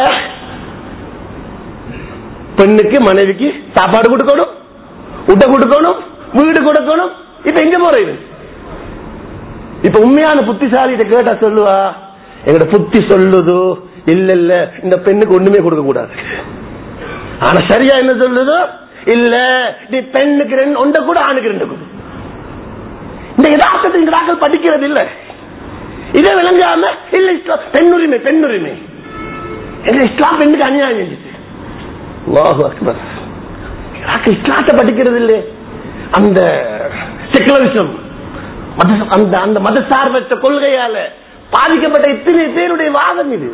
பெண்ணுக்கு மனைவிக்கு சாப்பாடு கொடுக்கணும் உட்ட கொடுக்கணும் வீடு கொடுக்கணும் இப்ப எங்க போற இது இப்ப உண்மையான புத்திசாலி இதை கேட்டா சொல்லுவா எங்கட புத்தி சொல்லுதோ இல்ல இல்ல இந்த பெண்ணுக்கு ஒண்ணுமே கொடுக்க கூடாது ஆனா சரியா என்ன சொல்லுதோ இல்ல நீ பெண்ணுக்கு ரெண்டு ஒன்றை கூட ஆணுக்கு ரெண்டு கொடு இந்த யதார்த்தத்தை இந்த நாட்கள் படிக்கிறது இல்ல இதை விளங்காம இல்ல இஸ்லாம் பெண்ணுரிமை பெண்ணுரிமை எங்க இஸ்லாம் பெண்ணுக்கு அநியாயம் செஞ்சுச்சு அல்லாஹு அக்பர் நாட்கள் இஸ்லாத்தை படிக்கிறது இல்ல அந்த செக்குலரிசம் அந்த அந்த மத சார்பற்ற கொள்கையால பாதிக்கப்பட்ட இத்தனை பேருடைய வாதம் இது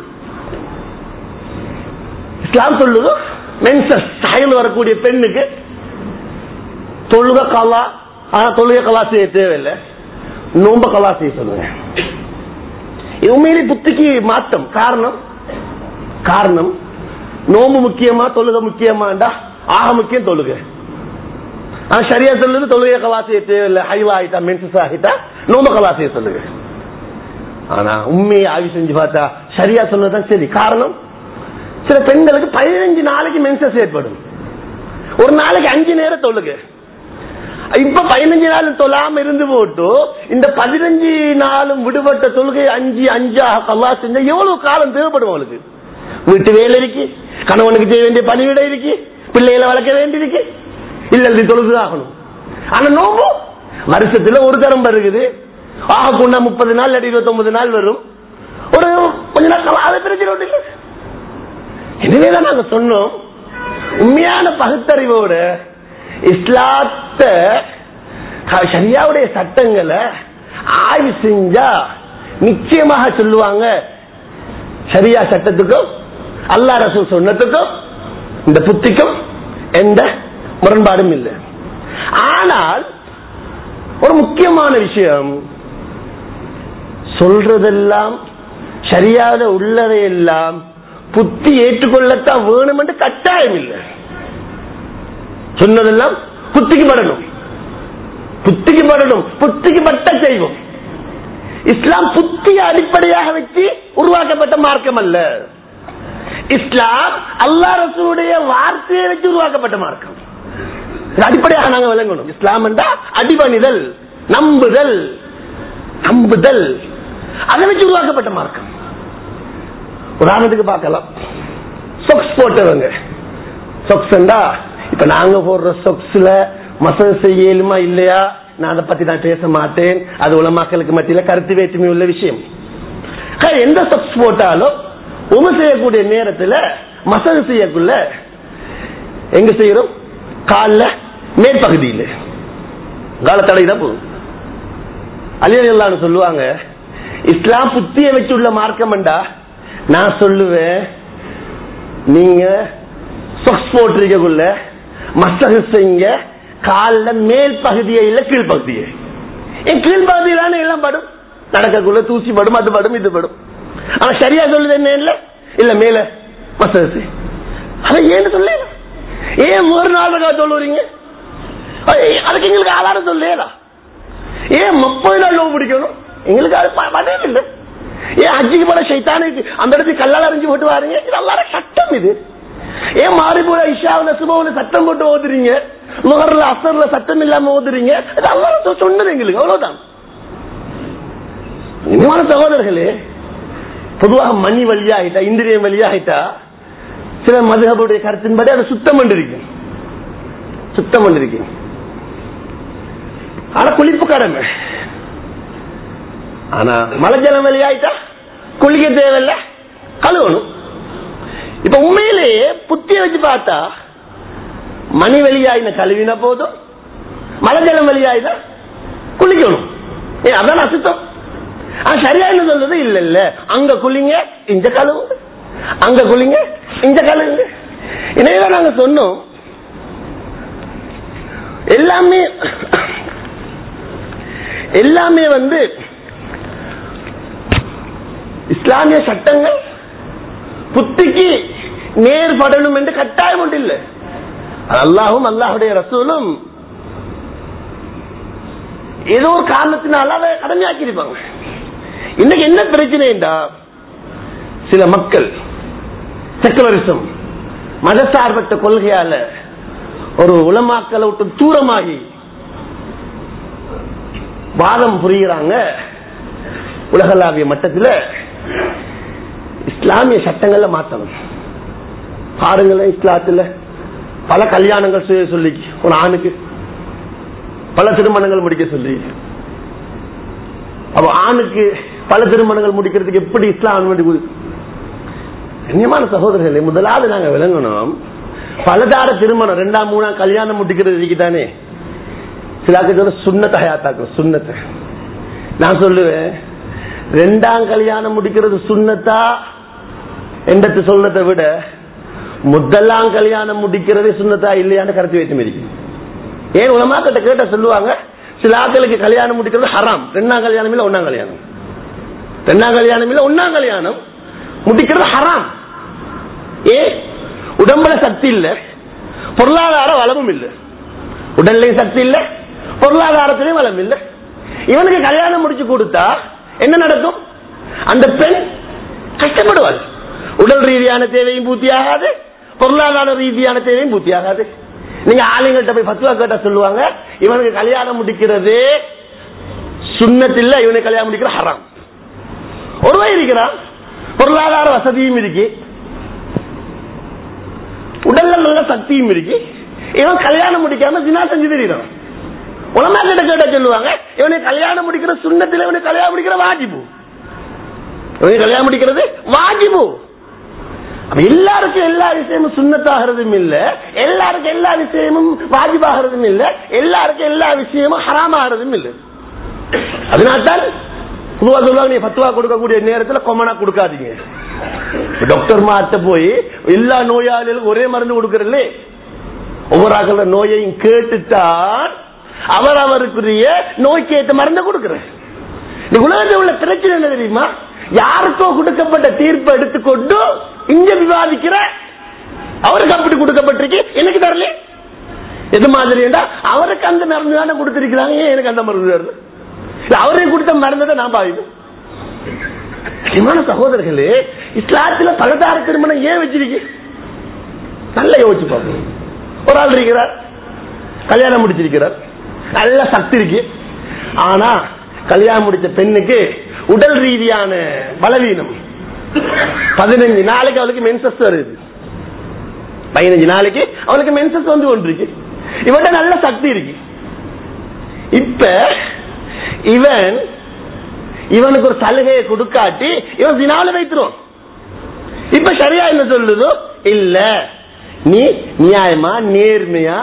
இஸ்லாம் சொல்லுதோ மென்சஸ் சாயல் வரக்கூடிய பெண்ணுக்கு தொழுக கலா ஆனா தொழுக கலா செய்ய தேவையில்லை நோம்ப கலா செய்ய சொல்லுங்க இது உண்மையிலே புத்திக்கு மாற்றம் காரணம் காரணம் நோம்பு முக்கியமா தொழுக முக்கியமாண்டா ஆக முக்கியம் தொழுக ஆனா சரியா சொல்லுது தொழுகை கலா செய்ய தேவையில்லை ஹைவா ஆயிட்டா மென்சஸ் ஆகிட்டா நோம்ப கலா செய்ய சொல்லுங்க ஆனா உண்மையை ஆய்வு செஞ்சு பார்த்தா சரியா சொன்னதுதான் சரி காரணம் சில பெண்களுக்கு பதினஞ்சு நாளைக்கு மென்சஸ் ஏற்படும் ஒரு நாளைக்கு அஞ்சு நேரம் தொழுக இப்ப பதினஞ்சு நாள் தொழாம இருந்து போட்டு இந்த பதினஞ்சு நாளும் விடுபட்ட தொழுகை அஞ்சு அஞ்சாக கல்லா செஞ்சா எவ்வளவு காலம் தேவைப்படும் அவளுக்கு வீட்டு வேலை இருக்கு கணவனுக்கு செய்ய வேண்டிய பணிவிடை இருக்கு பிள்ளைகளை வளர்க்க வேண்டியிருக்கு இல்ல இது தொழுதுதான் ஆகணும் ஆனா நோம்பு வருஷத்துல ஒரு தரம் வருகுது ஆக கொண்டா முப்பது நாள் இல்லாட்டி இருபத்தி ஒன்பது நாள் வரும் ஒரு கொஞ்ச நாள் அதை பிரச்சனை ஒண்ணு இல்லை எனவேதான் நாங்க சொன்னோம் உண்மையான பகுத்தறிவோட இஸ்லாத்த சரியாவுடைய சட்டங்களை ஆய்வு செஞ்சா நிச்சயமாக சொல்லுவாங்க சரியா சட்டத்துக்கும் அல்லா ரசூல் சொன்னதுக்கும் இந்த புத்திக்கும் எந்த முரண்பாடும் இல்லை ஆனால் ஒரு முக்கியமான விஷயம் சொல்றதெல்லாம் சரியாக உள்ளதையெல்லாம் புத்தி ஏற்றுக்கொள்ளத்தான் வேணும் என்று கட்டாயம் இல்லை சொன்னதெல்லாம் புத்திக்கு படணும் புத்திக்கு படணும் புத்திக்கு பட்ட செய்வோம் இஸ்லாம் புத்தியை அடிப்படையாக வச்சு உருவாக்கப்பட்ட மார்க்கம் அல்ல இஸ்லாம் அல்லா ரசூலுடைய வார்த்தையை வச்சு உருவாக்கப்பட்ட மார்க்கம் இது அடிப்படையாக நாங்க விளங்கணும் இஸ்லாம் என்றா அடிபணிதல் நம்புதல் நம்புதல் அதை வச்சு உருவாக்கப்பட்ட மார்க்கம் உதாரணத்துக்கு பார்க்கலாம் சொக்ஸ் போட்டவங்க சொக்ஸ் இப்ப நாங்க போடுற சொக்ஸ்ல மசல் செய்யலுமா இல்லையா நான் அதை பத்தி நான் பேச மாட்டேன் அது உள்ள மக்களுக்கு மத்தியில கருத்து வேற்றுமை உள்ள விஷயம் ஆனா, எந்த சொக்ஸ் போட்டாலும் உம செய்யக்கூடிய நேரத்துல மசல் செய்யக்குள்ள எங்க செய்யறோம் கால்ல மேற்பகுதியில் காலத்தடை தான் போதும் அலியல்லான்னு சொல்லுவாங்க இஸ்லாம் புத்திய வச்சுள்ள மார்க்கம்டா நான் சொல்லுவேன் நீங்க சொக்ஸ் போட்டிருக்கக்குள்ள மசகு செய்யுங்க கால்ல மேல் பகுதியை இல்ல கீழ் பகுதியை என் கீழ் பகுதியிலான எல்லாம் படும் நடக்கக்குள்ள தூசி படும் அது படும் இது படும் ஆனா சரியா சொல்லுது என்ன இல்ல இல்ல மேல மசகு செய் அதை ஏன்னு சொல்ல ஏன் ஒரு நாள் இருக்கா சொல்லுறீங்க ஐய, அதுக்கு எங்களுக்கு ஆதாரம் சொல்லேடா ஏன் முப்பது நாள் நோவு பிடிக்கணும் எங்களுக்கு அது ப- பதில் இல்லை ஏன் ஹஜ்ஜிக்கு போன சைத்தானுக்கு அந்த இடத்துக்கு கல்லால் அறிஞ்சு போட்டு வாருங்க இது எல்லார சட்டம் இது ஏன் மாறி போல இஷாவுல சுபவுல சட்டம் போட்டு ஓதுறீங்க நுகர்ல அசர்ல சட்டம் இல்லாம ஓதுறீங்க இது அல்லாஹ் சொன்னது எங்களுக்கு அவ்வளவுதான் இனிமான சகோதரர்களே பொதுவாக மணி வழியாயிட்டா இந்திரியம் வழியாயிட்டா சில மதுகபுடைய கருத்தின்படி அதை சுத்தம் பண்ணிருக்கும் சுத்தம் பண்ணிருக்கும் ஆனா குளிப்பு கடமை ஆனா மழை ஜலம் வெளியாயிட்டா குளிக்க தேவையில்ல கழுவணும் இப்ப உண்மையிலேயே புத்திய வச்சு பார்த்தா மணி வெளியாயின கழுவின போதும் மழை ஜலம் வெளியாயினா குளிக்கணும் ஏ அதான் அசுத்தம் ஆனா சரியா என்ன சொல்றது இல்ல இல்ல அங்க குளிங்க இந்த கழுவுங்க அங்க குளிங்க இந்த கழுவுங்க இதையதான் நாங்க சொன்னோம் எல்லாமே எல்லாமே வந்து இஸ்லாமிய சட்டங்கள் புத்திக்கு நேர்படணும் என்று கட்டாயம் ஒன்று இல்லை அல்லாஹும் அல்லாஹுடைய ரசூலும் ஏதோ ஒரு காரணத்தினால அதை கடமையாக்கி இருப்பாங்க இன்னைக்கு என்ன பிரச்சனைடா சில மக்கள் செக்குலரிசம் மதசார்பற்ற கொள்கையால ஒரு உலமாக்களை விட்டு தூரமாகி வாதம் புரிகிறாங்க உலகளாவிய மட்டத்தில் இஸ்லாமிய சட்டங்கள்ல மாத்தணும் பாருங்களேன் இஸ்லாத்துல பல கல்யாணங்கள் செய்ய சொல்லி ஒரு ஆணுக்கு பல திருமணங்கள் முடிக்க சொல்லி அப்ப ஆணுக்கு பல திருமணங்கள் முடிக்கிறதுக்கு எப்படி இஸ்லாம் அனுமதி கொடுக்கு கண்ணியமான சகோதரர்களே முதலாவது நாங்க விளங்கணும் பலதார திருமணம் ரெண்டாம் மூணாம் கல்யாணம் முடிக்கிறது தானே சிலாக்கு சுண்ணத்தை ஹயாத்தாக்கும் சுண்ணத்தை நான் சொல்லுவேன் ரெண்டாம் கல்யாணம் முடிக்கிறது சுண்ணத்தா என்றது சொல்றதை விட முதலாம் கல்யாணம் முடிக்கிறது சுண்ணத்தா இல்லையான்னு கருத்து வைத்து இருக்கு ஏன் உலமா கிட்ட கேட்ட சொல்லுவாங்க சில ஆட்களுக்கு கல்யாணம் முடிக்கிறது ஹராம் ரெண்டாம் கல்யாணம் இல்ல ஒன்னாம் கல்யாணம் ரெண்டாம் கல்யாணம் இல்ல ஒன்னாம் கல்யாணம் முடிக்கிறது ஹராம் ஏ உடம்புல சக்தி இல்ல பொருளாதார வளமும் இல்ல உடல்லையும் சக்தி இல்ல பொருளாதாரத்திலையும் வளம் இல்ல இவனுக்கு கல்யாணம் முடிச்சு கொடுத்தா என்ன நடக்கும் அந்த பெண் கஷ்டப்படுவாள் உடல் ரீதியான தேவையும் பூர்த்தியாகாது பொருளாதார ரீதியான தேவையும் பூர்த்தியாகாது நீங்க ஆளுங்கள்ட்ட போய் பத்துவா கேட்டா சொல்லுவாங்க இவனுக்கு கல்யாணம் முடிக்கிறது சுண்ணத்தில்ல இவனுக்கு கல்யாணம் முடிக்கிற ஹராம் ஒருவன் இருக்கிறான் பொருளாதார வசதியும் இருக்கு உடல்ல நல்ல சக்தியும் இருக்கு இவன் கல்யாணம் முடிக்காம தினா செஞ்சு தெரியும் உலமா கிட்ட கேட்ட சொல்லுவாங்க இவனுக்கு கல்யாணம் முடிக்கிற சுண்ணத்தில் இவனுக்கு கல்யாணம் முடிக்கிற வாஜிபு இவனுக்கு கல்யாணம் முடிக்கிறது வாஜிபு அப்ப எல்லாருக்கும் எல்லா விஷயமும் சுண்ணத்தாகிறதும் இல்ல எல்லாருக்கும் எல்லா விஷயமும் வாஜிபாகிறதும் இல்ல எல்லாருக்கும் எல்லா விஷயமும் ஹராமாகிறதும் இல்ல அதனால்தான் பொதுவா சொல்லுவாங்க நீ பத்துவா கொடுக்கக்கூடிய நேரத்தில் கொமனா கொடுக்காதீங்க டாக்டர் மாட்ட போய் எல்லா நோயாளிகளுக்கும் ஒரே மருந்து கொடுக்கறதுல ஒவ்வொரு ஆக்கள நோயையும் கேட்டுத்தான் அவர் அவருக்குரிய நோய்க்கு ஏற்ற மருந்தை கொடுக்கிறேன் இந்த உலகத்தில் உள்ள பிரச்சனை என்ன தெரியுமா யாருக்கோ கொடுக்கப்பட்ட தீர்ப்பை எடுத்துக்கொண்டு இங்க விவாதிக்கிற அவருக்கு அப்படி கொடுக்கப்பட்டிருக்கு எனக்கு தரல எது மாதிரி அவருக்கு அந்த மருந்து தானே கொடுத்திருக்கிறாங்க ஏன் எனக்கு அந்த மருந்து வருது இல்ல, அவருக்கு கொடுத்த மருந்து தான் நான் பாவிக்கும் முக்கியமான சகோதரர்களே இஸ்லாத்துல பலதார திருமணம் ஏன் வச்சிருக்கு நல்ல யோசிச்சு பார்க்கணும் ஒரு ஆள் இருக்கிறார் கல்யாணம் முடிச்சிருக்கிறார் நல்ல சக்தி இருக்கு ஆனா கல்யாணம் முடிச்ச பெண்ணுக்கு உடல் ரீதியான பலவீனம் பதினஞ்சு நாளைக்கு அவளுக்கு மென்சஸ் வருது பதினஞ்சு நாளைக்கு அவளுக்கு மென்சஸ் வந்து கொண்டிருக்கு இவன்ட நல்ல சக்தி இருக்கு இப்ப இவன் இவனுக்கு ஒரு சலுகையை கொடுக்காட்டி இவன் சினால வைத்துருவான் இப்ப சரியா என்ன சொல்லுதோ இல்ல நீ நியாயமா நேர்மையா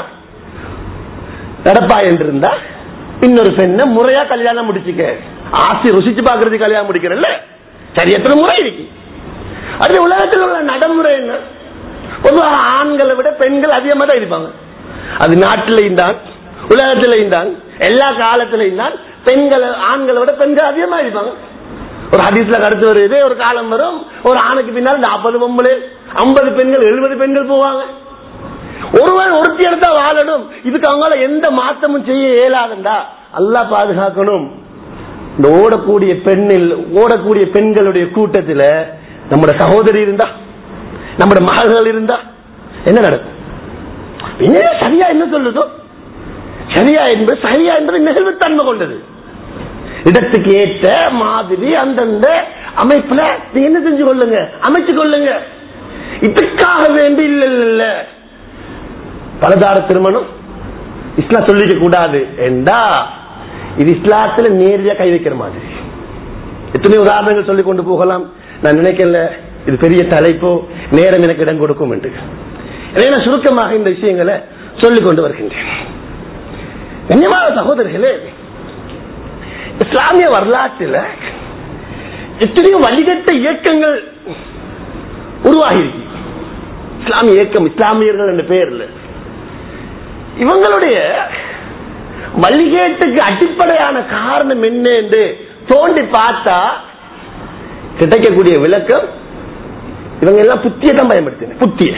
நடப்பா என்று இருந்தா இன்னொரு பெண்ண முறையா கல்யாணம் முடிச்சுக்க ஆசை ருசிச்சு பாக்குறது கல்யாணம் முடிக்கிறல்ல சரி எத்தனை முறை இருக்கு அது உலகத்தில் உள்ள நடைமுறை என்ன பொதுவாக ஆண்களை விட பெண்கள் அதிகமா தான் இருப்பாங்க அது நாட்டிலையும் தான் உலகத்திலையும் தான் எல்லா காலத்திலையும் தான் பெண்கள் ஆண்களை விட பெண்கள் அதிகமா இருப்பாங்க ஒரு ஹதீஸ்ல கருத்து வருது ஒரு காலம் வரும் ஒரு ஆணுக்கு பின்னால் நாற்பது பொம்பளை ஐம்பது பெண்கள் எழுபது பெண்கள் போவாங்க ஒருவன் ஒருத்தி எடுத்தா வாழணும் இதுக்கு அவங்களால எந்த மாற்றமும் செய்ய இயலாதுண்டா அல்லாஹ் பாதுகாக்கணும் இந்த ஓடக்கூடிய பெண்ணில் ஓடக்கூடிய பெண்களுடைய கூட்டத்துல நம்மட சகோதரி இருந்தா நம்மட மகள்கள் இருந்தா என்ன நடக்கும் என்ன சரியா என்ன சொல்லுதோ சரியா என்பது சரியா என்பது நிகழ்வுத்தன்மை கொண்டது இடத்துக்கு ஏற்ற மாதிரி அந்தந்த அமைப்புல நீங்க என்ன செஞ்சு கொள்ளுங்க அமைச்சு கொள்ளுங்க இதுக்காக வேண்டி இல்ல இல்ல இல்ல பலதார திருமணம் இஸ்லாம் சொல்லிக்க கூடாது என்றா இது இஸ்லாத்துல நேரடியா கை வைக்கிற மாதிரி எத்தனை உதாரணங்கள் சொல்லிக் கொண்டு போகலாம் நான் நினைக்கல இது பெரிய தலைப்போ நேரம் எனக்கு இடம் கொடுக்கும் என்று எனவே நான் சுருக்கமாக இந்த விஷயங்களை சொல்லிக் கொண்டு வருகின்றேன் கண்ணியமான சகோதரர்களே இஸ்லாமிய வரலாற்றில் எத்தனையோ வழிகட்ட இயக்கங்கள் உருவாகி இருக்கு இஸ்லாமிய இயக்கம் இஸ்லாமியர்கள் என்ற பெயர்ல இவங்களுடைய வழிகேட்டுக்கு அடிப்படையான காரணம் என்ன என்று தோண்டி பார்த்தா கிடைக்கக்கூடிய விளக்கம் இவங்க எல்லாம் புத்தியை தான் பயன்படுத்தின புத்திய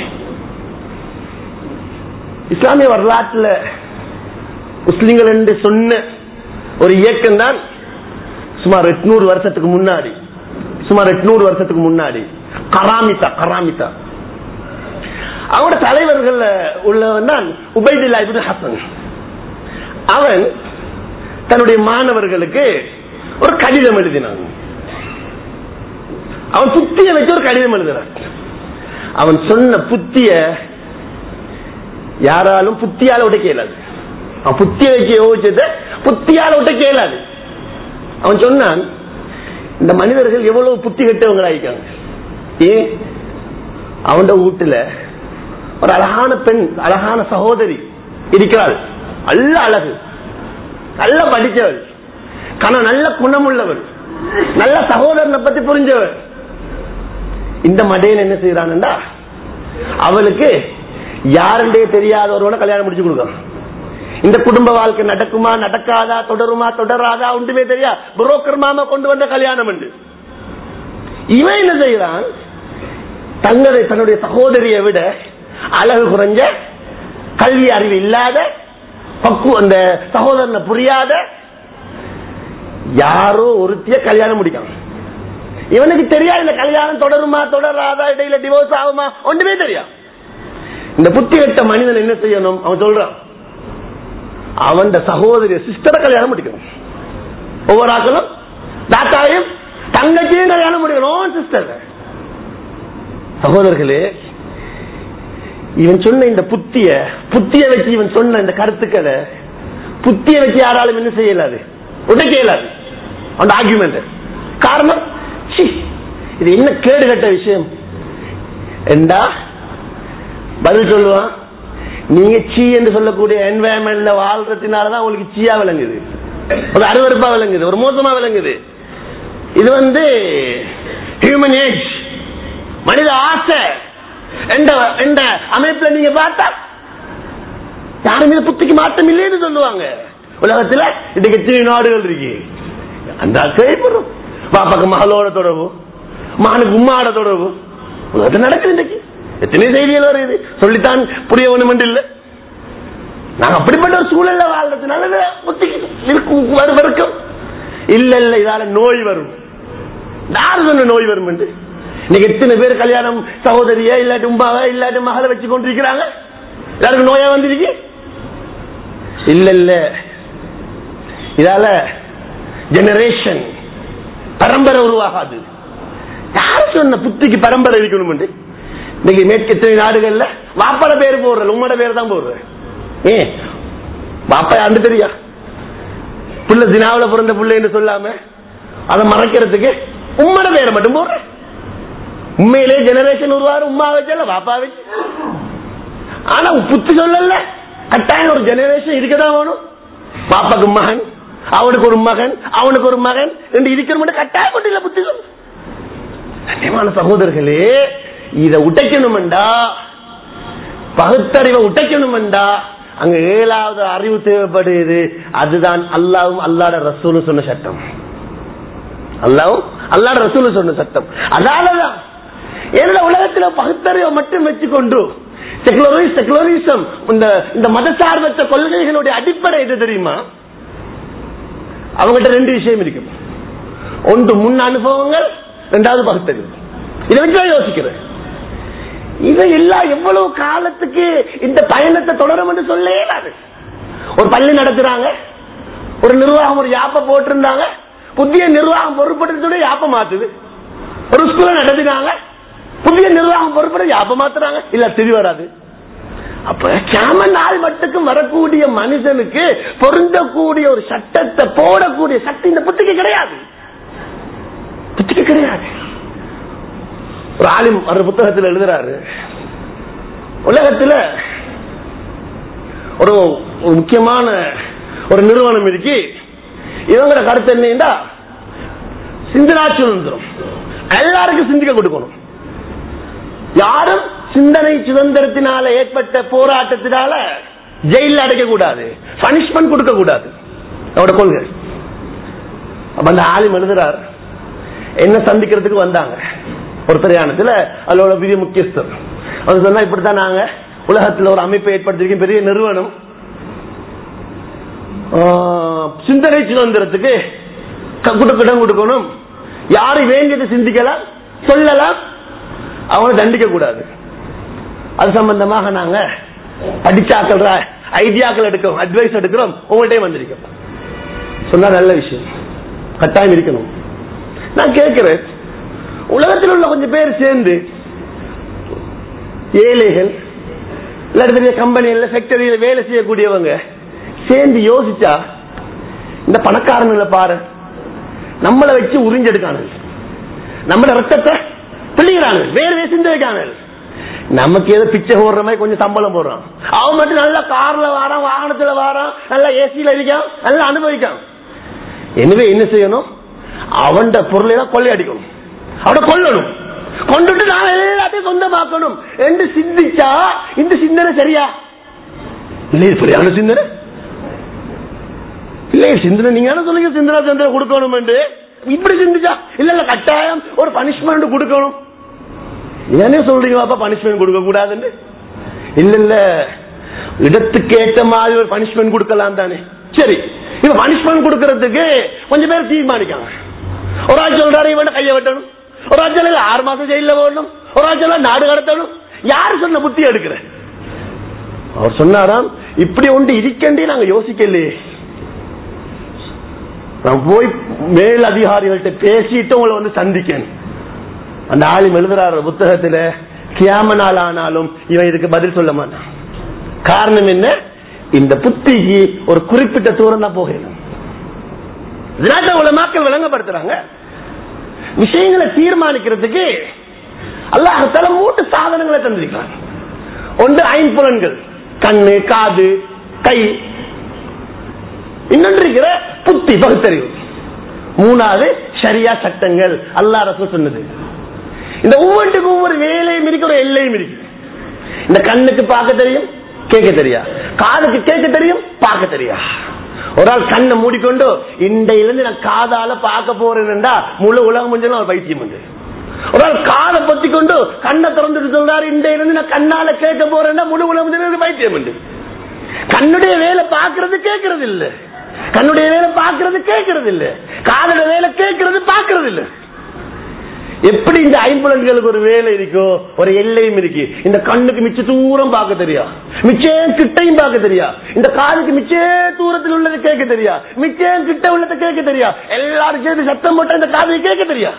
இஸ்லாமிய வரலாற்றுல முஸ்லிம்கள் என்று சொன்ன ஒரு இயக்கம் தான் சுமார் எட்நூறு வருஷத்துக்கு முன்னாடி சுமார் எட்நூறு வருஷத்துக்கு முன்னாடி கராமிதா கராமிதா அவனோட தலைவர்கள் உள்ளவன் தான் உபைதுல்லா இப்னு ஹசன் அவன் தன்னுடைய மாணவர்களுக்கு ஒரு கடிதம் எழுதினான் அவன் புத்திய வச்சு ஒரு கடிதம் எழுதுறான் அவன் சொன்ன புத்திய யாராலும் புத்தியால உடைக்க இயலாது அவன் புத்திய வச்சு யோசிச்சத புத்தியால உடைக்க இயலாது அவன் சொன்னான் இந்த மனிதர்கள் எவ்வளவு புத்தி கெட்டவங்களாயிருக்காங்க ஏன் அவன் வீட்டுல ஒரு அழகான பெண் அழகான சகோதரி இருக்கிறாள் நல்ல அழகு நல்ல படிச்சவள் கன நல்ல குணமுள்ளவள் நல்ல சகோதரனை பத்தி புரிஞ்சவள் இந்த மடையன் என்ன செய்யறான்டா அவளுக்கு யாருண்டே தெரியாதவரோட கல்யாணம் முடிச்சு கொடுக்கலாம் இந்த குடும்ப வாழ்க்கை நடக்குமா நடக்காதா தொடருமா தொடராதா ஒன்றுமே தெரியா புரோக்கர் மாமா கொண்டு வந்த கல்யாணம் என்று இவன் என்ன செய்யறான் தங்களை தன்னுடைய சகோதரியை விட அழகு குறைஞ்ச கல்வி அறிவு இல்லாத பக்கு அந்த சகோதரனை புரியாத யாரோ ஒருத்திய கல்யாணம் முடிக்கலாம் இவனுக்கு தெரியாது இந்த கல்யாணம் தொடருமா தொடராதா இடையில டிவோர்ஸ் ஆகுமா ஒன்றுமே தெரியாது இந்த புத்தி கட்ட மனிதன் என்ன செய்யணும் அவன் சொல்றான் அவன் சகோதரிய சிஸ்டரை கல்யாணம் முடிக்கணும் ஒவ்வொரு ஆக்களும் தாத்தாவையும் தங்கச்சியும் கல்யாணம் முடிக்கணும் சிஸ்டர் சகோதரர்களே இவன் சொன்ன இந்த புத்திய புத்திய வச்சு இவன் சொன்ன இந்த கருத்துக்களை புத்திய வச்சு யாராலும் என்ன செய்யலாது உடைக்க இயலாது அந்த ஆர்குமெண்ட் காரணம் சி, இது என்ன கேடு கட்ட விஷயம் என்றா பதில் சொல்லுவான் நீங்க சீ என்று சொல்லக்கூடிய என்வாயன்மெண்ட்ல வாழ்றதுனாலதான் உங்களுக்கு சீயா விளங்குது ஒரு அருவருப்பா விளங்குது ஒரு மோசமா விளங்குது இது வந்து ஹியூமன் ஏஜ் மனித ஆசை என்ற என்ற அமைப்புல நீங்க பார்த்தா யாருமே புத்திக்கு மாற்றம் இல்லைன்னு சொல்லுவாங்க உலகத்துல இன்னைக்கு எத்தனை நாடுகள் இருக்கு அந்த கேள்விப்படுறோம் பாப்பாக்கு மகளோட தொடர்பு மகனுக்கு உம்மாட தொடர்பு உலகத்தில் நடக்குது இன்னைக்கு எத்தனை செய்திகள் வருது சொல்லித்தான் புரிய வேணும் என்று இல்லை நாங்க அப்படிப்பட்ட ஒரு சூழல்ல வாழ்றதுனால புத்திக்கு இருக்கும் வரும் வரைக்கும் இல்ல இல்ல இதால நோய் வரும் யாரு சொன்ன நோய் வரும் என்று இன்னைக்கு எத்தனை பேர் கல்யாணம் சகோதரிய இல்லாட்டி உம்பாவ இல்லாட்டி மகளை வச்சு கொண்டிருக்கிறாங்க யாருக்கு நோயா வந்திருக்கு இல்ல இல்ல இதால ஜெனரேஷன் பரம்பரை உருவாகாது யார் சொன்ன புத்திக்கு பரம்பரை இருக்கணும் இன்னைக்கு மேற்கத்திய நாடுகள்ல வாப்பாட பேர் போடுற உம்மோட பேர் தான் போடுற ஏ பாப்பா யாண்டு தெரியா புள்ள தினாவில பிறந்த புள்ளைன்னு சொல்லாம அதை மறைக்கிறதுக்கு உம்மோட பேரை மட்டும் போடுற உண்மையிலே ஜெனரேஷன் உருவாரு உமா வச்சல பாப்பா வச்சு ஆனா புத்தி சொல்லல கட்டாயம் ஒரு ஜெனரேஷன் இருக்கதான் வேணும் பாப்பாக்கு மகன் அவனுக்கு ஒரு மகன் அவனுக்கு ஒரு மகன் ரெண்டு இருக்கிற மட்டும் கட்டாயம் கொண்டு இல்ல புத்தி சொல்லு கண்ணியமான சகோதரர்களே இதை உடைக்கணுமெண்டா பகுத்தறிவை உடைக்கணுமெண்டா அங்க ஏழாவது அறிவு தேவைப்படுது அதுதான் அல்லாவும் அல்லாட ரசூலும் சொன்ன சட்டம் அல்லாவும் அல்லாட ரசூலும் சொன்ன சட்டம் அதாலதான் ஏன்னா உலகத்துல பகுத்தறிவை மட்டும் வச்சுக்கொண்டு செகுலரிஸ் செகுலரிசம் இந்த இந்த மதசார்பற்ற கொள்கைகளுடைய அடிப்படை எது தெரியுமா அவங்ககிட்ட ரெண்டு விஷயம் இருக்கு ஒன்று முன் அனுபவங்கள் ரெண்டாவது பகுத்தறிவு இதை வச்சு நான் யோசிக்கிறேன் இது எல்லாம் எவ்வளவு காலத்துக்கு இந்த பயணத்தை தொடரும் என்று சொல்ல இயலாது ஒரு பள்ளி நடத்துறாங்க ஒரு நிர்வாகம் ஒரு யாப்ப போட்டிருந்தாங்க புதிய நிர்வாகம் பொறுப்படுத்தோட யாப்ப மாத்துது ஒரு ஸ்கூல நடத்தினாங்க புதிய நிர்வாகம் பொறுப்பட யாப்ப மாத்துறாங்க இல்ல தெரிய வராது அப்ப கேம நாள் மட்டுக்கும் வரக்கூடிய மனுஷனுக்கு பொருந்தக்கூடிய ஒரு சட்டத்தை போடக்கூடிய சக்தி இந்த புத்திக்கு கிடையாது புத்திக்கு கிடையாது ஒரு ஆலிம் ஒரு புத்தகத்தில் எழுதுறாரு உலகத்துல ஒரு ஒரு முக்கியமான ஒரு நிறுவனம் இருக்கு இவங்களோட கருத்து என்னன்னா சிந்தனா சுதந்திரம் எல்லாருக்கும் சிந்திக்க கொடுக்கணும் யாரும் சிந்தனை சுதந்திரத்தினால ஏற்பட்ட போராட்டத்தினால ஜெயில அடைக்க கூடாது பனிஷ்மெண்ட் கொடுக்க கூடாது அவரோட கொள்கை அப்ப அந்த ஆலிம் எழுதுறார் என்ன சந்திக்கிறதுக்கு வந்தாங்க ஒரு பிரயாணத்துல அதோட பெரிய முக்கியஸ்தர் அவர் சொன்னா இப்படித்தான் நாங்க உலகத்துல ஒரு அமைப்பை ஏற்படுத்திருக்கோம் பெரிய நிறுவனம் ஆஹ், சிந்தனை சுதந்திரத்துக்கு க- கொடுக்க இடம் கொடுக்கணும் யாரு வேண்டியதை சிந்திக்கலாம் சொல்லலாம் அவனை தண்டிக்க கூடாது அது சம்பந்தமாக நாங்க படிச்சாக்கள் ஐடியாக்கள் எடுக்கிறோம் அட்வைஸ் எடுக்கிறோம் உங்கள்கிட்ட வந்திருக்கோம் சொன்னா நல்ல விஷயம் கட்டாயம் இருக்கணும் நான் கேட்கிறேன் உலகத்தில் உள்ள கொஞ்சம் பேர் சேர்ந்து ஏழைகள் இல்லாட்டி பெரிய கம்பெனியில ஃபேக்டரியில வேலை செய்யக்கூடியவங்க சேர்ந்து யோசிச்சா இந்த பணக்காரங்களை பாரு நம்மளை வச்சு உறிஞ்செடுக்கானு நம்ம ரத்தத்தை பிள்ளைகிறானு வேற வேறு சிந்த வைக்கானு நமக்கு ஏதோ பிச்சை போடுற மாதிரி கொஞ்சம் சம்பளம் போடுறான் அவன் மட்டும் நல்லா கார்ல வாரான் வாகனத்துல வாரான் நல்லா ஏசியில இருக்கான் நல்லா அனுபவிக்கான் எனவே என்ன செய்யணும் அவன் பொருளை தான் கொள்ளையடிக்கணும் அவனை கொல்லணும் கொண்டுட்டு நான் எல்லாத்தையும் சொந்தமாக்கணும் என்று சிந்திச்சா இந்த சிந்தனை சரியா இல்லை சரியான சிந்தனை இல்லை சிந்தனை நீங்க என்ன சொல்லுங்க சிந்தனை சிந்தனை கொடுக்கணும் என்று இப்படி சிந்திச்சா இல்ல இல்ல கட்டாயம் ஒரு பனிஷ்மெண்ட் கொடுக்கணும் ஏனே சொல்றீங்க அப்ப பனிஷ்மெண்ட் கொடுக்க கூடாதுன்னு இல்ல இல்ல இடத்துக்கு ஏற்ற மாதிரி ஒரு பனிஷ்மெண்ட் கொடுக்கலாம் தானே சரி இப்ப பனிஷ்மெண்ட் கொடுக்கறதுக்கு கொஞ்சம் பேர் தீர்மானிக்காங்க ஒரு ஆள் சொல்றாரு இவன் கையை வெட்டணும் ஒரு ஆள் சொல்ல ஆறு மாசம் ஜெயில போடணும் ஒரு ஆள் சொல்ல நாடு கடத்தணும் யாரு சொன்ன புத்தி எடுக்கிற அவர் சொன்னாராம் இப்படி ஒன்று இருக்கண்டே நாங்க யோசிக்கலையே நான் போய் மேல் அதிகாரிகள்கிட்ட பேசிட்டு உங்களை வந்து சந்திக்கணும் அந்த ஆளும் எழுதுறாரு புத்தகத்துல கியாம நாள் ஆனாலும் இவன் இதுக்கு பதில் சொல்ல மாட்டான் காரணம் என்ன இந்த புத்திக்கு ஒரு குறிப்பிட்ட தூரம் தான் போகணும் இதனால உலமாக்கள் விளங்கப்படுத்துறாங்க விஷயங்களை தீர்மானிக்கிறதுக்கு அல்லாஹால மூன்று சாதனங்களை தந்திருக்கிறான் ஒன்று ஐம்புலன்கள் கண்ணு காது கை இன்னொன்று இருக்கிற புத்தி பகுத்தறிவு மூணாவது சரியா சட்டங்கள் அல்லா ரசூல் சொன்னது இந்த ஒவ்வொன்றுக்கும் ஒவ்வொரு வேலையும் இருக்கு ஒரு எல்லையும் இருக்கு இந்த கண்ணுக்கு பார்க்க தெரியும் கேட்க தெரியா காதுக்கு கேட்க தெரியும் பார்க்க தெரியா ஒரு ஆள் கண்ணை மூடிக்கொண்டு இன்றையிலிருந்து நான் காதால பார்க்க போறேன்டா முழு உலகம் கொஞ்சம் ஒரு பைத்தியம் உண்டு ஒரு ஆள் காதை பத்தி கொண்டு கண்ணை திறந்துட்டு சொல்றாரு இன்றையிலிருந்து நான் கண்ணால கேட்க போறேன்னா முழு உலகம் கொஞ்சம் ஒரு பைத்தியம் உண்டு கண்ணுடைய வேலை பார்க்கறது கேட்கறது இல்ல கண்ணுடைய வேலை பார்க்கறது கேட்கறது இல்ல காதோட வேலை கேட்கறது பார்க்கறது இல்ல எப்படி இந்த ஐம்புலன்களுக்கு ஒரு வேலை இருக்கோ ஒரு எல்லையும் இருக்கு இந்த கண்ணுக்கு மிச்ச தூரம் பார்க்க தெரியா மிச்சம் கிட்டையும் பார்க்க தெரியா இந்த காதுக்கு மிச்ச தூரத்தில் உள்ளது கேட்க தெரியா மிச்சம் கிட்ட உள்ளதை கேட்க தெரியா எல்லாரும் சேர்ந்து சத்தம் போட்ட இந்த காதை கேட்க தெரியா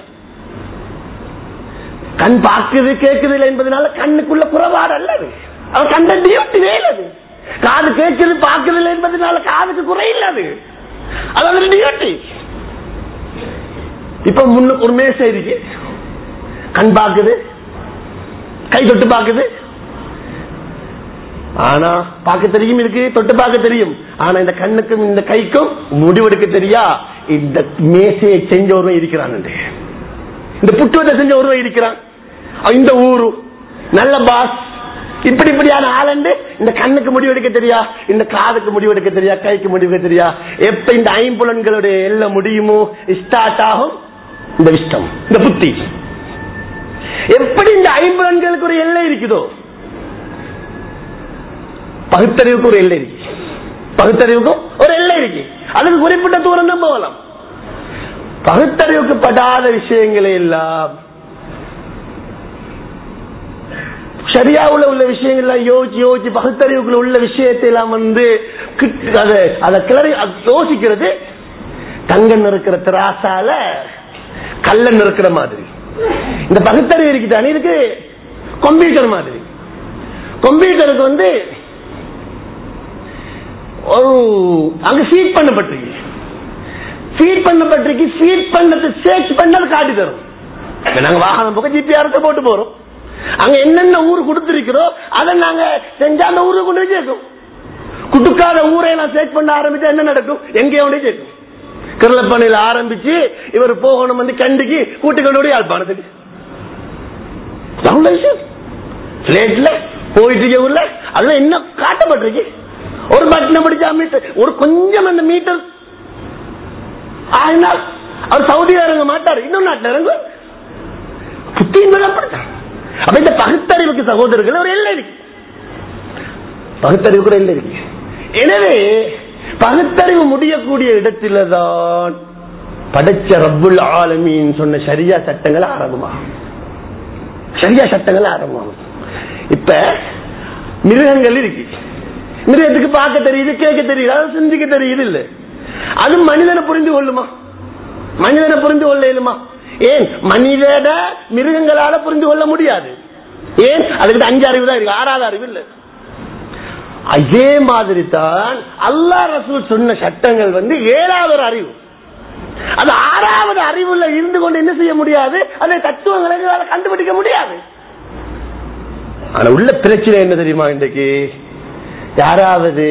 கண் பார்க்குது கேட்குது இல்லை என்பதனால கண்ணுக்குள்ள குறைபாடு அல்ல அது அவன் கண்ட டியூட்டி வேலை அது காது கேட்குது பார்க்குது இல்லை என்பதனால காதுக்கு குறை இல்லை அது அது அவரு டியூட்டி இப்ப முன்னுக்கு ஒரு மேசை இருக்கு கண் பார்க்குது கை தொட்டு பார்க்குது ஆனா பார்க்க தெரியும் இருக்கு தொட்டு பார்க்க தெரியும் ஆனா இந்த கண்ணுக்கும் இந்த கைக்கும் முடிவெடுக்க தெரியா இந்த மேசையை செஞ்ச ஒருவன் இருக்கிறான் இந்த புட்டுவத்தை செஞ்ச ஒருவன் இருக்கிறான் அவன் இந்த ஊரு நல்ல பாஸ் இப்படி இப்படியான ஆளண்டு இந்த கண்ணுக்கு முடிவெடுக்க தெரியா இந்த காதுக்கு முடிவெடுக்க தெரியா கைக்கு முடிவெடுக்க தெரியா எப்ப இந்த ஐம்புலன்களுடைய எல்லாம் முடியுமோ ஸ்டார்ட் ஆகும் இந்த இஷ்டம் இந்த புத்தி எப்படி இந்த ஐம்புலன்களுக்கு ஒரு எல்லை இருக்குதோ பகுத்தறிவுக்கு ஒரு எல்லை இருக்கு பகுத்தறிவுக்கும் ஒரு எல்லை இருக்கு அதுக்கு குறிப்பிட்ட தூரம் தான் போகலாம் பகுத்தறிவுக்கு படாத விஷயங்களை எல்லாம் சரியாவுல உள்ள விஷயங்கள்லாம் யோசிச்சு யோசிச்சு பகுத்தறிவுக்குள்ள உள்ள விஷயத்தை எல்லாம் வந்து கிட்- அதை அதை கிளறி அது யோசிக்கிறது தங்கம் இருக்கிற திராசால கல்லன் இருக்கிற மாதிரி இந்த பகுத்தறிவு இருக்குதானே இதுக்கு கம்ப்யூட்டர் மாதிரி கம்ப்யூட்டருக்கு வந்து ஒரு அங்க ஃபீட் பண்ணப்பட்டிருக்கு ஃபீட் பண்ணப்பட்டிருக்கு ஃபீட் பண்ணது சேர்ச் பண்ணது காட்டி தரும் இப்ப நாங்க வாகனம் போக ஜிபிஆர் போட்டு போறோம் அங்க என்னென்ன ஊர் கொடுத்திருக்கிறோ அதை நாங்க செஞ்சா அந்த ஊருக்கு கொண்டு போய் சேர்க்கும் குடுக்காத ஊரை நான் சேர்ச் பண்ண ஆரம்பிச்சா என்ன நடக்கும் எங்கேயோ கொண்டு போய் சேர்க்கும் கிரளப்பனையில ஆரம்பிச்சு இவர் போகணும் வந்து கண்டிக்கு கூட்டி கொண்டு போய் யாழ்ப்பாணத்துக்கு அவ்வளவு விஷயம் பிளேட்ல போயிட்டு இருக்க ஊர்ல அதுல என்ன காட்டப்பட்டிருக்கு ஒரு பட்டனை பிடிச்சா மீட்டர் ஒரு கொஞ்சம் அந்த மீட்டர் ஆனால் அவர் சவுதியில இறங்க மாட்டார் இன்னும் நாட்டில் இறங்கு புத்தியின் மேல அப்படித்தான் அப்ப இந்த பகுத்தறிவுக்கு சகோதரர்கள் ஒரு எல்லை இருக்கு பகுத்தறிவுக்கு ஒரு எல்லை இருக்கு எனவே பகுத்தறிவு முடியக்கூடிய இடத்துல தான் படைச்ச ரப்புல் ஆலமீன் சொன்ன சரியா சட்டங்கள் ஆரம்பமாகும் சரியா சட்டங்கள் ஆரம்பமாகும் இப்ப மிருகங்கள் இருக்கு மிருகத்துக்கு பார்க்க தெரியுது கேட்க தெரியுது அதை சிந்திக்க தெரியுது இல்ல அது மனிதனை புரிந்து கொள்ளுமா மனிதனை புரிந்து கொள்ள இயலுமா ஏன் மனிதன மிருகங்களால புரிந்து கொள்ள முடியாது ஏன் அதுக்கு அஞ்சு அறிவு தான் இருக்கு ஆறாவது அறிவு இல்ல அதே மாதிரி தான் அல்லா ரசூல் சொன்ன சட்டங்கள் வந்து ஏழாவது ஒரு அறிவு அது ஆறாவது அறிவுல இருந்து கொண்டு என்ன செய்ய முடியாது அந்த தத்துவங்களை எங்களால கண்டுபிடிக்க முடியாது ஆனா உள்ள பிரச்சனை என்ன தெரியுமா இன்றைக்கு யாராவது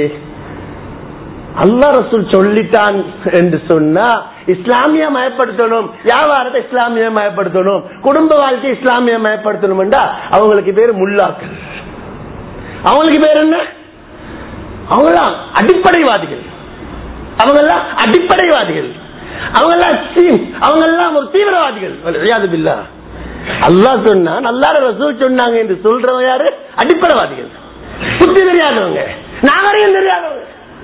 அல்லா ரசூல் சொல்லிட்டான் என்று சொன்னா இஸ்லாமிய மயப்படுத்தணும் வியாபாரத்தை இஸ்லாமிய மயப்படுத்தணும் குடும்ப வாழ்க்கை இஸ்லாமிய மயப்படுத்தணும் அவங்களுக்கு பேரு முல்லாக்கள் அவங்களுக்கு பேர் என்ன அவங்கெல்லாம் அடிப்படைவாதிகள் அவங்கெல்லாம் அடிப்படைவாதிகள் அவங்கெல்லாம் தீ- அவங்கெல்லாம் ஒரு தீவிரவாதிகள் ரியாது பில்லா அல்லாஹ் சொன்னா அல்லாஹ் ரசூல் சொன்னாங்க என்று சொல்றவங்க யாரு அடிப்படைவாதிகள் புத்தி தெரியாதவங்க நாகரிகம் தெரியாதவங்க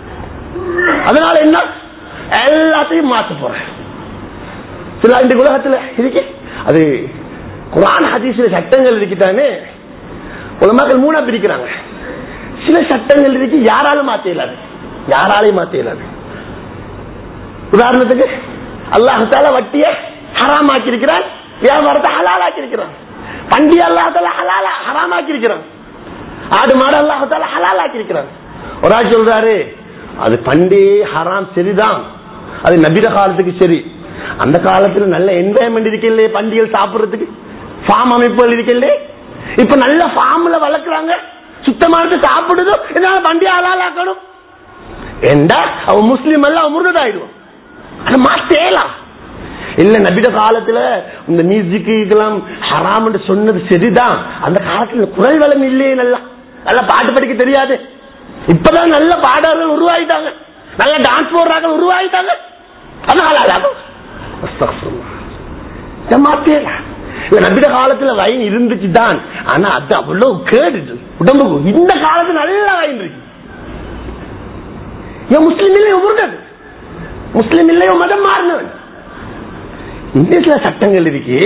அதனால என்ன எல்லாத்தையும் மாத்த போறேன் சில இந்த உலகத்துல இருக்கு அது குரான் ஹதீஸ்ல சட்டங்கள் இருக்குதானே உலமாக்கள் மூணா பிரிக்கிறாங்க சில சட்டங்கள் இருக்கு யாராலும் மாத்த இயலாது யாராலையும் மாத்த இயலாது உதாரணத்துக்கு அல்லாஹால வட்டிய ஹராம் ஆக்கியிருக்கிறான் வியாபாரத்தை ஹலால் ஆக்கியிருக்கிறான் பண்டி அல்லாஹால ஹலாலா ஹராம் ஆக்கியிருக்கிறான் ஆடு மாடு அல்லாஹால ஹலால் ஆக்கியிருக்கிறான் ஒரு ஆள் சொல்றாரு அது பண்டி ஹராம் சரிதான் அது நபிட காலத்துக்கு சரி அந்த காலத்துல நல்ல என்வாயன்மெண்ட் இருக்கல பண்டிகள் சாப்பிடுறதுக்கு ஃபார்ம் அமைப்புகள் இருக்கல இப்ப நல்ல ஃபார்ம்ல வளர்க்குறாங்க சுத்தமானது சாப்பிடுதோ இதனால பண்டி ஹலால் ஆக்கணும் ஏண்டா அவன் முஸ்லீம் எல்லாம் முருகதாயிடுவான் அதை மாத்தேலாம் இல்ல நபிட காலத்துல இந்த மியூசிக்கு இதெல்லாம் ஹராம் சொன்னது சரிதான் அந்த காலத்துல குரல் வளம் இல்லையே நல்லா நல்லா பாட்டு படிக்க தெரியாது இப்பதான் நல்ல பாடகர்கள் உருவாயிட்டாங்க நல்ல டான்ஸ் போடுறாங்க உருவாயிட்டாங்க அதனால மாத்தேல நபிட காலத்துல வயன் இருந்துச்சு தான் ஆனா அது அவ்வளவு கேடுது உடம்புக்கு இந்த காலத்துல நல்ல வயன் இருக்கு ஏன் முஸ்லீம் இல்லையோ உருடது முஸ்லீம் இல்லையோ மதம் மாறினவன் இந்த சில சட்டங்கள் இருக்கு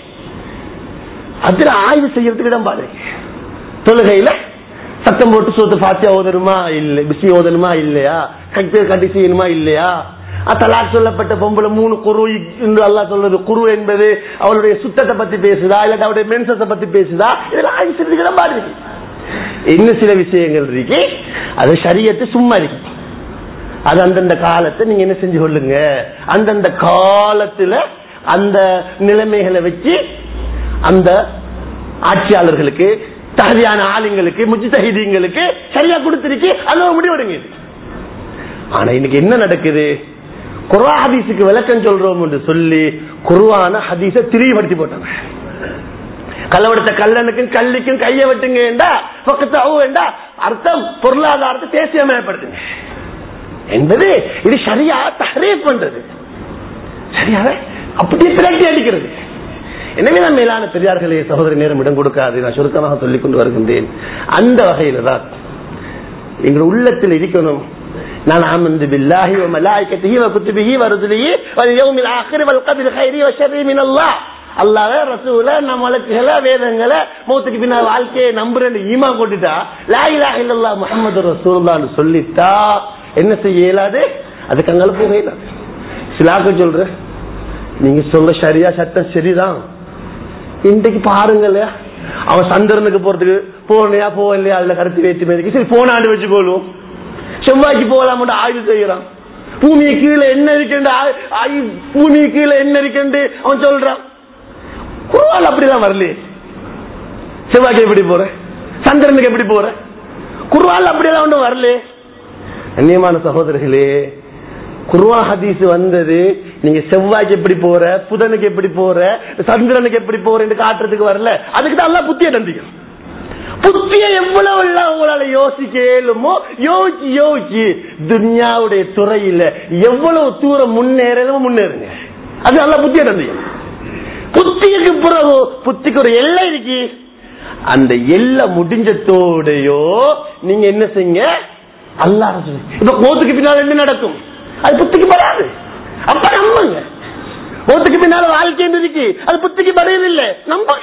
அதுல ஆய்வு செய்யறதுக்கு தான் பாருங்க தொழுகையில சத்தம் போட்டு சோத்து பாத்தியா ஓதணுமா இல்ல பிசி ஓதணுமா இல்லையா கட்டு கட்டி செய்யணுமா இல்லையா தலாக் சொல்லப்பட்ட பொம்பளை மூணு குரு என்று அல்லா சொல்றது குரு என்பது அவளுடைய சுத்தத்தை பத்தி பேசுதா இல்லாட்டி அவருடைய மென்சத்தை பத்தி பேசுதா இதெல்லாம் ஆய்வு செய்யறதுக்கு தான் பாருங்க இன்னும் சில விஷயங்கள் இருக்கு அது சரியத்து சும்மா இருக்கு அது அந்தந்த காலத்தை நீங்க என்ன செஞ்சு கொள்ளுங்க அந்தந்த காலத்துல அந்த நிலைமைகளை வச்சு அந்த ஆட்சியாளர்களுக்கு தகுதியான ஆளுங்களுக்கு முஜிதகிதிங்களுக்கு சரியா கொடுத்திருக்கு அது ஒரு முடிவெடுங்க ஆனா இன்னைக்கு என்ன நடக்குது குர்வா ஹதீஸுக்கு விளக்கம் சொல்றோம் என்று சொல்லி குருவான ஹதீஸ திரிவுபடுத்தி போட்டாங்க கள்ளவெடுத்த கல்லனுக்கும் கல்லிக்கும் கைய வெட்டுங்க வேண்டா பக்கத்து வேண்டா அர்த்தம் பொருளாதாரத்தை தேசியமயப்படுத்துங்க என்பது இது சரியா தஹரீப் பண்றது சரியாவே அப்படியே திரட்டி அடிக்கிறது எனவே நான் மேலான பெரியார்களே சகோதரி நேரம் இடம் கொடுக்காது நான் சுருக்கமாக சொல்லிக் கொண்டு வருகின்றேன் அந்த வகையில தான் எங்கள் உள்ளத்தில் இருக்கணும் நான் ஆமந்து பில்லாஹி வ மலாயிகத்திஹி வ குத்துபிஹி வ ருசுலிஹி வல் யௌமில் ஆখির வல் கபில் கைரி வ ஷர்ரி மின் அல்லாஹ் அல்லாஹ் ரசூல நம்ம வழக்குகளை வேதங்களை மூத்துக்கு பின்னால் வாழ்க்கையை நம்புறேன்னு ஈமா கொண்டுட்டா லா இலாஹ இல்லல்லாஹ் முஹம்மது ரசூலுல்லாஹ்னு சொல்லிட்டா என்ன செய்ய இயலாது அதுக்கு அங்கே போக இயலாது சிலாக்க சொல்ற நீங்க சொல்ற சரியா சட்டம் சரிதான் இன்றைக்கு பாருங்கள அவன் சந்திரனுக்கு போறதுக்கு போனையா போகலையா அதுல கருத்து வேற்றுமை இருக்கு சரி போனாண்டு வச்சுக்கோளும் செவ்வாய்க்கு போகலாம் ஆய்வு செய்யறான் பூமியை கீழே என்ன இருக்கு பூமியை கீழே என்ன இருக்கு அவன் சொல்றான் குருவால் அப்படிதான் வரலையே செவ்வாய்க்கு எப்படி போற சந்திரனுக்கு எப்படி போற குருவால் அப்படியெல்லாம் ஒன்றும் வரலையே கண்ணியமான சகோதரர்களே குர்வா ஹதீஸ் வந்தது நீங்க செவ்வாய்க்கு எப்படி போற புதனுக்கு எப்படி போற சந்திரனுக்கு எப்படி போறேன்னு காட்டுறதுக்கு வரல அதுக்கு தான் எல்லாம் புத்திய தந்திக்கும் புத்திய எவ்வளவு எல்லாம் உங்களால யோசிக்க இயலுமோ யோசிச்சு யோசிச்சு துன்யாவுடைய துறையில எவ்வளவு தூரம் முன்னேறதுமோ முன்னேறுங்க அது நல்லா புத்திய தந்திக்கும் புத்திக்கு பிறகு புத்திக்கு ஒரு எல்லை இருக்கு அந்த எல்லை முடிஞ்சத்தோடையோ நீங்க என்ன செய்யுங்க அல்லா இப்ப கோத்துக்கு பின்னால் என்ன நடக்கும் அது புத்திக்கு படாது அப்ப நம்புங்க கோத்துக்கு பின்னால வாழ்க்கை இருக்கு அது புத்திக்கு படையதில்லை நம்புங்க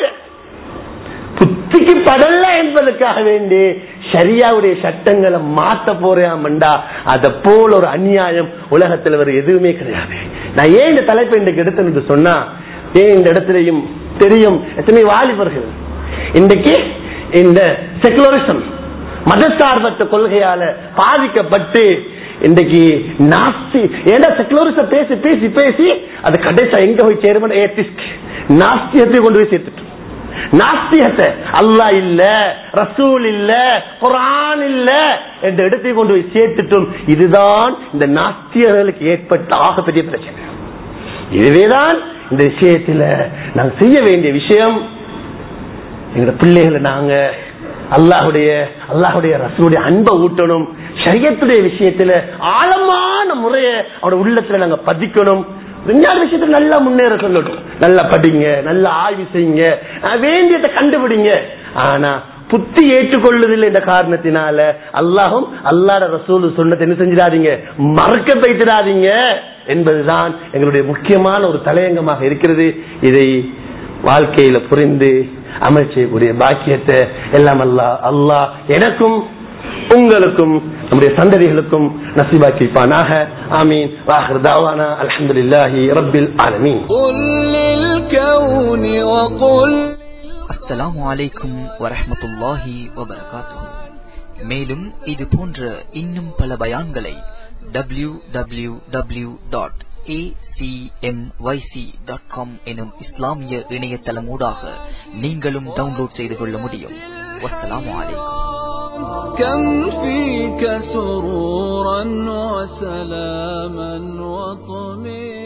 புத்திக்கு படல என்பதற்காக வேண்டி சரியாவுடைய சட்டங்களை மாத்த போறாமண்டா அத போல ஒரு அநியாயம் உலகத்துல வேற எதுவுமே கிடையாது நான் ஏன் இந்த தலைப்பை இன்றைக்கு எடுத்து சொன்னா ஏன் இந்த இடத்துலயும் தெரியும் எத்தனை வாலிபர்கள் இன்றைக்கு இந்த செகுலரிசம் மதசார்பற்ற கொள்கையால பாதிக்கப்பட்டு இன்றைக்கு நாஸ்தி ஏன்னா செகுலரிச பேசி பேசி பேசி அது கடைசா எங்க போய் சேரும் நாஸ்தியத்தை கொண்டு போய் சேர்த்துட்டு நாஸ்தியத்தை அல்லா இல்ல ரசூல் இல்ல குரான் இல்ல என்ற இடத்தை கொண்டு போய் சேர்த்துட்டும் இதுதான் இந்த நாஸ்தியர்களுக்கு ஏற்பட்ட ஆகப்பெரிய பிரச்சனை இதுவேதான் இந்த விஷயத்துல நாங்க செய்ய வேண்டிய விஷயம் எங்க பிள்ளைகளை நாங்க அல்லாஹுடைய அல்லாஹுடைய ரசூடைய அன்பை ஊட்டணும் சரியத்துடைய விஷயத்துல ஆழமான முறைய அவருடைய உள்ளத்துல நாங்க பதிக்கணும் விஞ்ஞான விஷயத்துல நல்லா முன்னேற சொல்லணும் நல்லா படிங்க நல்லா ஆய்வு செய்யுங்க வேண்டியதை கண்டுபிடிங்க ஆனா புத்தி ஏற்றுக்கொள்ளுதில்லை என்ற காரணத்தினால அல்லாஹும் அல்லாட ரசூல் சொன்னதை என்ன செஞ்சிடாதீங்க மறக்க வைத்திடாதீங்க என்பதுதான் எங்களுடைய முக்கியமான ஒரு தலையங்கமாக இருக்கிறது இதை வாழ்க்கையில புரிந்து அமல் செய்யக்கூடிய பாக்கியத்தை எல்லாம் அல்லா அல்லாஹ் எனக்கும் உங்களுக்கும் நம்முடைய சந்ததிகளுக்கும் நசிபாக்கிப்பானாக ஆமீன் வாஹர் தாவானா அல்ஹம்துலில்லாஹி ரப்பில் ஆலமீன் அஸ்ஸலாமு அலைக்கும் வரஹ்மத்துல்லாஹி வபரகாத்துஹு மேலும் இது போன்ற இன்னும் பல பயான்களை W W W dot acmyc.com எனும் இஸ்லாமிய இணையதளமூடாக நீங்களும் டவுன்லோட் செய்து கொள்ள முடியும் வஸ்ஸலாமு அலைக்கும் كم فيك سرورا وسلاما وطمئنا